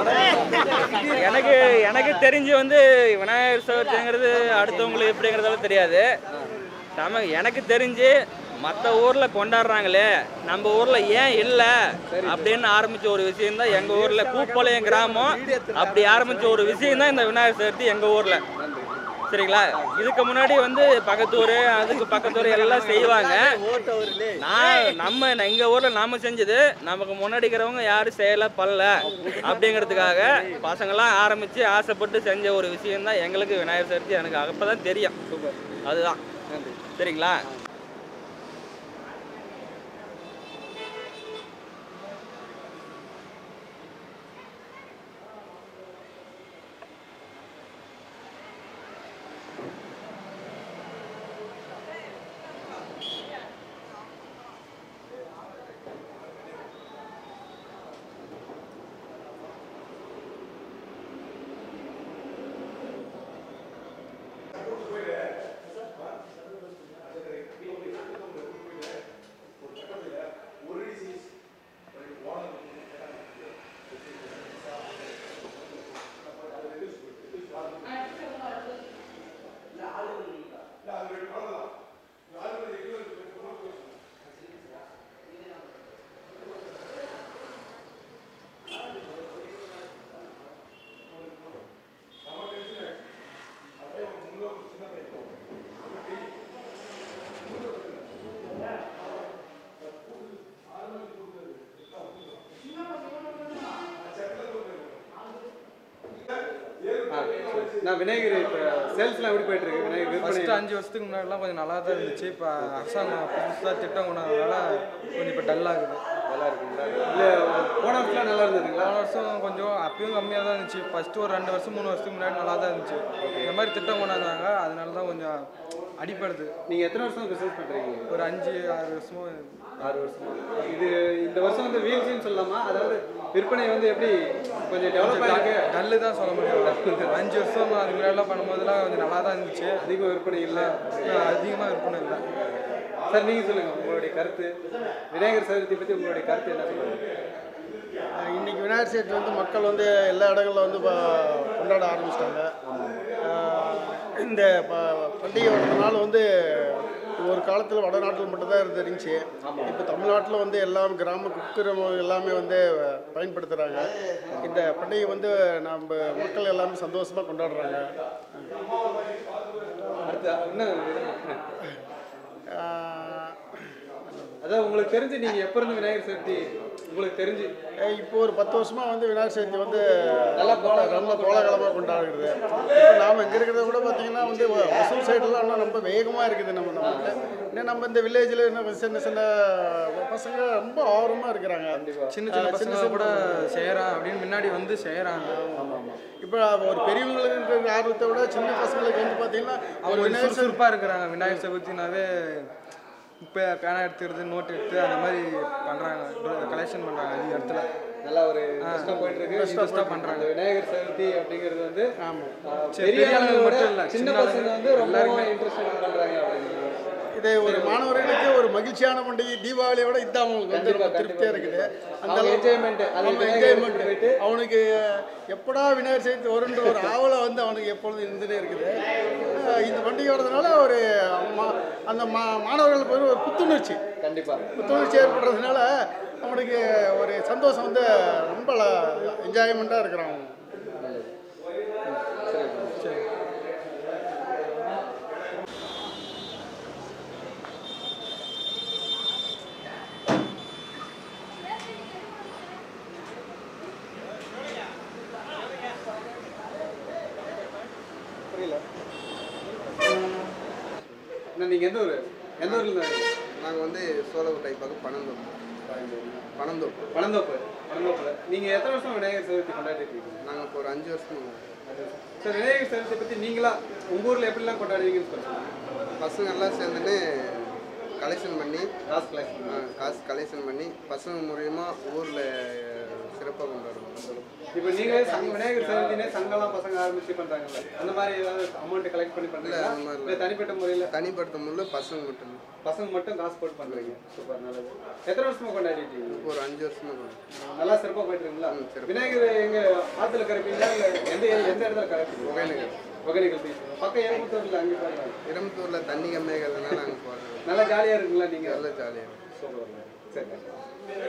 எனக்கு எனக்கு தெரிஞ்சு வந்து விநாயகர் சதுர்த்திங்கிறது அடுத்தவங்களுக்கு எப்படிங்கிறதெல்லாம் தெரியாது சம எனக்கு தெரிஞ்சு மற்ற ஊரில் கொண்டாடுறாங்களே நம்ம ஊரில் ஏன் இல்லை அப்படின்னு ஆரம்பிச்ச ஒரு விஷயம் தான் எங்கள் ஊரில் பூப்பாளையம் கிராமம் அப்படி ஆரம்பிச்ச ஒரு விஷயம் தான் இந்த விநாயகர் சதுர்த்தி எங்கள் ஊரில் சரிங்களா இதுக்கு முன்னாடி வந்து பக்கத்தூர் அதுக்கு பக்கத்தூர் எல்லாம் செய்வாங்க நான் நம்ம எங்கள் ஊரில் நாம செஞ்சது நமக்கு முன்னாடி இருக்கிறவங்க யாரும் செய்யலை பண்ணல அப்படிங்கிறதுக்காக பசங்களாம் ஆரம்பித்து ஆசைப்பட்டு செஞ்ச ஒரு விஷயம் தான் எங்களுக்கு விநாயகர் சதுர்த்தி எனக்கு அப்போ தான் தெரியும் அதுதான் சரிங்களா நான் விநாயகர் இப்போ சேல்ஸ்லாம் எப்படி போயிட்டு இருக்கு விநாயகர் விற்பனை ஃபஸ்ட்டு அஞ்சு வருஷத்துக்கு முன்னாடிலாம் கொஞ்சம் நல்லா தான் இருந்துச்சு இப்போ அரசாங்கம் புதுசாக திட்டம் கொண்டாடுறதுனால கொஞ்சம் இப்போ டல்லாகுது நல்லா இருக்குங்களா இல்லை போன வருஷம்லாம் நல்லா இருந்ததுங்களா போன வருஷம் கொஞ்சம் அப்பயும் கம்மியாக தான் இருந்துச்சு ஃபஸ்ட்டு ஒரு ரெண்டு வருஷம் மூணு வருஷத்துக்கு முன்னாடி நல்லா தான் இருந்துச்சு இந்த மாதிரி திட்டம் கொண்டாந்தாங்க அதனால தான் கொஞ்சம் அடிப்படுது நீங்கள் எத்தனை வருஷம் பிஸ்னஸ் பண்ணுறீங்க ஒரு அஞ்சு ஆறு வருஷமும் ஆறு வருஷம் இது இந்த வருஷம் வந்து வீழ்ச்சின்னு சொல்லலாமா அதாவது விற்பனை வந்து எப்படி கொஞ்சம் டெவலப் ஆகிருக்கு டல்லு தான் சொல்ல முடியும் அஞ்சு வருஷம் அதுக்கு முன்னாடிலாம் பண்ணும்போதெல்லாம் கொஞ்சம் நல்லா தான் இருந்துச்சு அதிக விற்பனை இல்லை அதிகமாக விற்பனை இல்லை சார் நீங்கள் சொல்லுங்கள் உங்களுடைய கருத்து விநாயகர் சதுர்த்தி பற்றி உங்களுடைய கருத்து என்ன சொல்லுங்கள் அஹ் இன்னைக்கு விநாயகர் சதுர்த்தி வந்து மக்கள் வந்து எல்லா இடங்களில் வந்து இப்போ கொண்டாட ஆரம்பிச்சிட்டாங்க இந்த ப- பண்டிகை வர்றதுனால வந்து ஒரு காலத்தில் வடநாட்டில் மட்டும்தான் இருந்து இருந்துச்சு இப்போ தமிழ்நாட்டில் வந்து எல்லாம் கிராம குக்கிரமம் எல்லாமே வந்து பயன்படுத்துகிறாங்க இந்த பண்டிகை வந்து நம்ம மக்கள் எல்லாமே சந்தோஷமாக கொண்டாடுறாங்க அடுத்து இன்னும் ஆஹ் அதான் உங்களுக்கு தெரிஞ்சு நீங்க எப்ப இருந்து விநாயகர் சதுர்த்தி உங்களுக்கு தெரிஞ்சு இப்போ ஒரு பத்து வருஷமா வந்து விநாயகர் சதுர்த்தி வந்து நல்லா ரொம்ப கோலாகலமாக கொண்டாடுறது இப்போ நாம் இங்கே இருக்கிறத கூட பார்த்தீங்கன்னா வந்து ஒசூர் சைடெல்லாம் இன்னும் ரொம்ப வேகமாக இருக்குது நம்ம நம்ம இன்னும் நம்ம இந்த வில்லேஜில் இன்னும் சின்ன சின்ன பசங்க ரொம்ப ஆர்வமாக இருக்கிறாங்க சின்ன சின்ன பசங்க கூட செய்யறான் அப்படின்னு முன்னாடி வந்து செய்யறாங்க இப்போ ஒரு பெரியவங்களுக்கு இருக்கிற ஆர்வத்தை விட சின்ன பசங்களுக்கு வந்து பார்த்தீங்கன்னா அவங்க ஒரு விநாயகர் சுறுசுறுப்பாக இருக்கிறாங்க விநாயகர் சதுர்த்தினாவே இப்போ பேனா எடுத்துக்கிறது நோட் எடுத்து அந்த மாதிரி பண்ணுறாங்க கலெக்ஷன் பண்ணுறாங்க அதிக இடத்துல நல்லா ஒரு இன்ட்ரெஸ்டா போயிட்டு இருக்கு இன்ட்ரெஸ்டாக பண்ணுறாங்க அந்த விநாயகர் சதுர்த்தி அப்படிங்கிறது வந்து ஆஹ், சரி, பெரிய பெரிய ஆளுங்க ஆளுங்க மட்டும் இல்ல, சின்ன சின்ன பசங்க ஆளுங்க வந்து ரொம்ப எல்லாருமே. இன்ட்ரெஸ்ட் பண்றாங்க அப்படிங்கிறது இது ஒரு மாணவர்களுக்கு ஒரு மகிழ்ச்சியான பண்டிகை தீபாவளியை விட இதுதான் அவங்களுக்கு வந்து ரொம்ப திருப்தியாக இருக்குது அந்த அவங்க enjoyment, அது ஆமா, விநாயகர் enjoyment. போயிட்டு அவனுக்கு எப்படா விநாயகர் சதுர்த்தி வரும்ன்ற ஒரு ஆவலை வந்து அவனுக்கு எப்பொழுதும் இருந்துட்டே இருக்குது அஹ் இந்த பண்டிகை வர்றதுனால ஒரு மா- அந்த மா மாணவர்களுக்கு வந்து ஒரு புத்துணர்ச்சி கண்டிப்பா புத்துணர்ச்சி ஏற்படுறதுனால அவனுக்கு ஒரு சந்தோஷம் வந்து ரொம்ப என்ஜாய்மெண்ட்டாக இருக்கிறான் அவன் சரி புரியல அண்ணா, நீங்க எந்த ஊர் எந்த ஊர்ல இருந்து வரீங்க? நாங்கள் வந்து சோழகுட்டை பக்கம் பனந்தோப்பு பனந்தோப்பு பழந்தோப்பு பழந்தோப்புல நீங்க எத்தனை வருஷம் விநாயகர் சதுர்த்தி கொண்டாடிட்டு இருக்கீங்க நாங்கள் இப்போ ஒரு அஞ்சு வருஷம் சார் விநாயகர் சதுர்த்தி பத்தி நீங்களா உங்க ஊர்ல எப்படிலாம் கொண்டாடுவீங்கன்னு சொல்லுங்க பசங்க எல்லாம் சேர்ந்துன்னு கலெக்ஷன் பண்ணி காசு கலெக்ஷன் ஆ, காசு கலெக்ஷன் பண்ணி பசங்க மூலியமா ஊரில் சிறப்பாக கொண்டாடுவோம் இப்போ நீங்களே சங்க விநாயகர் சதுர்த்தினே சங்கம்லாம் பசங்க ஆரம்பிச்சு பண்றாங்கல்ல அந்த மாதிரி ஏதாவது அமௌண்ட் கலெக்ட் பண்ணி இல்லை பண்றீங்களா அந்த மாதிரி இல்ல தனிப்பட்ட முறையில் தனிப்பட்ட முறையில் பசங்க மட்டும் பசங்க மட்டும் காசு போட்டு பண்றீங்க சூப்பர் நல்லது எத்தனை வருஷமா கொண்டாடிட்டு இருக்கீங்க இப்போ ஒரு அஞ்சு வருஷமா கொண்டாடுறோம். நல்லா சிறப்பா போயிட்டு இருக்கீங்களா விநாயகர் எங்க ஆத்துல கரைப்பீங்களா இல்ல எந்த எந்த இடத்துல கரைப்பீங்க ஒகேனக்கல். ஒகேனக்கல் பீச் பக்கம் எரம்பத்தூர்ல அங்கே பாருங்க இரம்பத்தூரில் தண்ணி கம்மியாக இருக்கிறதுனால நாங்கள் போகிறோம் நல்லா ஜாலியா இருக்குங்களா நீங்க நல்லா ஜாலியாக இருக்கும் சூப்பர் சரி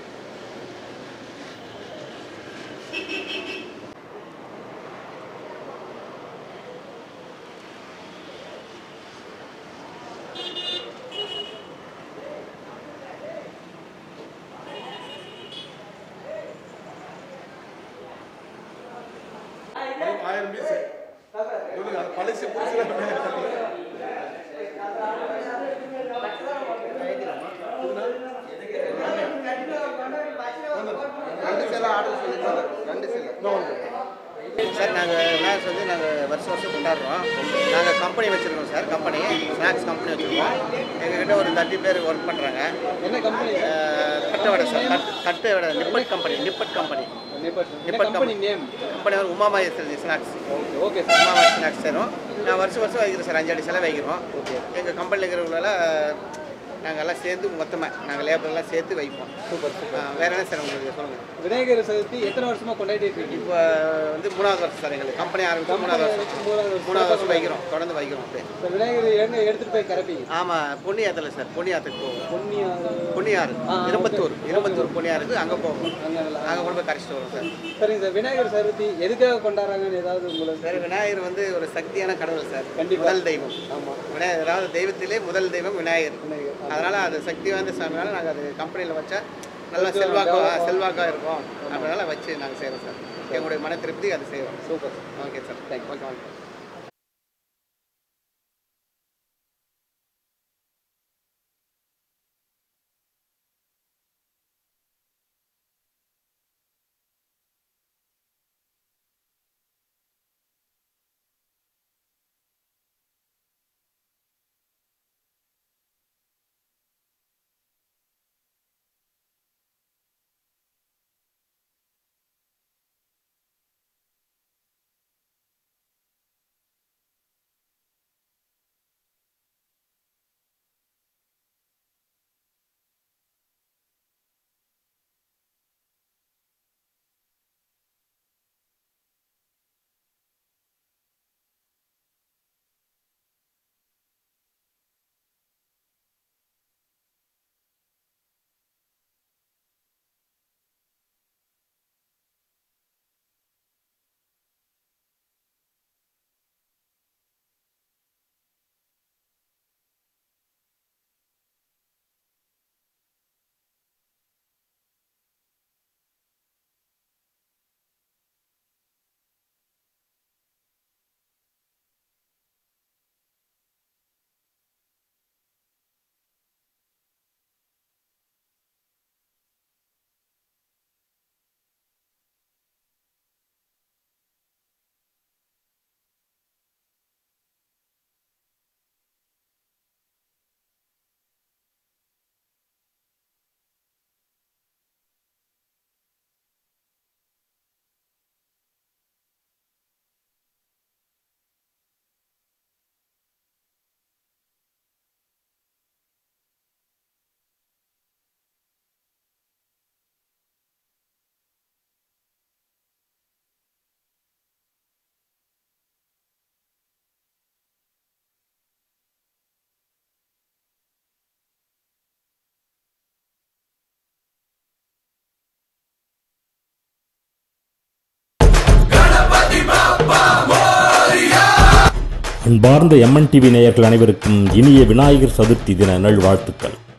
ஆயிரம் பீஸ் பழசு புதுசுல ரெண்டு சில ஆர்டர் சொல்லி ரெண்டு சில சார் நாங்கள் விநாயகர் வந்து நாங்கள் வருஷம் வருஷம் கொண்டாடுறோம் நாங்கள் கம்பெனி வச்சுருக்கோம் சார் கம்பெனி ஸ்நாக்ஸ் கம்பெனி வச்சுருக்கோம் எங்ககிட்ட ஒரு தேர்ட்டி பேர் ஒர்க் பண்ணுறாங்க என்ன கம்பெனி தட்டை வடை சார் தட்- தட்டை vada nippat company nippat company nippat company name company வந்து Umamaya snacks okay Umamaya snacks தரும் நான் வருஷம் வருஷம் வைக்கிறோம் சார் அஞ்சு அடி செலவு வைக்கிறோம் எங்கள் கம்பெனியில் இருக்கிறவங்களால நாங்கள் எல்லாம் சேர்ந்து மொத்தமாக நாங்கள் லேபர்லாம் சேர்த்து வைப்போம் சூப்பர் வேற என்ன சார் உங்களுக்கு சொல்லுங்கள் விநாயகர் சதுர்த்தி எத்தனை வருஷமா கொண்டாடிட்டு இருக்கீங்க இப்போ வந்து மூணாவது வருஷம் சார் எங்களுக்கு கம்பெனி ஆரம்பிச்சு மூணாவது வருஷம் மூணாவது வருஷம். மூணாவது வருஷம் வைக்கிறோம் தொடர்ந்து வைக்கிறோம் அப்படியே இந்த விநாயகர் எங்க எடுத்துட்டு போய் கரைப்பீங்க ஆமாம் பொன்னியாத்தில் சார் பொன்னியாத்துக்கு போவோம் பொன்னியாறு பொன்னியாறு ஆ, இரும்பத்தூர் இரும்பத்தூர் பொன்னியாருக்கு அங்கே போவோம் அங்க நாங்கள் கொண்டு போய் கரைச்சிட்டு வரோம் சார் சரி இந்த விநாயகர் சதுர்த்தி எதுக்காக கொண்டாடுறாங்கன்னு ஏதாவது உங்களுக்கு சார் விநாயகர் வந்து ஒரு சக்தியான கடவுள் சார் கண்டிப்பா. முதல் தெய்வம் ஆமாம் விநாயகர் அதாவது தெய்வத்திலே முதல் தெய்வம் விநாயகர் அதனால அது சக்தி வாய்ந்த சாமினால நாங்கள் அது கம்பெனியில் வச்சா நல்லா கொஞ்சம் செல்வாக்கா develop செல்வாக்கா இருக்கும் அதனால வச்சு நாங்கள் செய்கிறோம் சார் எங்களுடைய மன திருப்தி அது செய்கிறோம் super okay sir thank you okay வாங்க அன்பார்ந்த எம்என் டிவி நேயர்கள் அனைவருக்கும் இனிய விநாயகர் சதுர்த்தி தின நல்வாழ்த்துக்கள்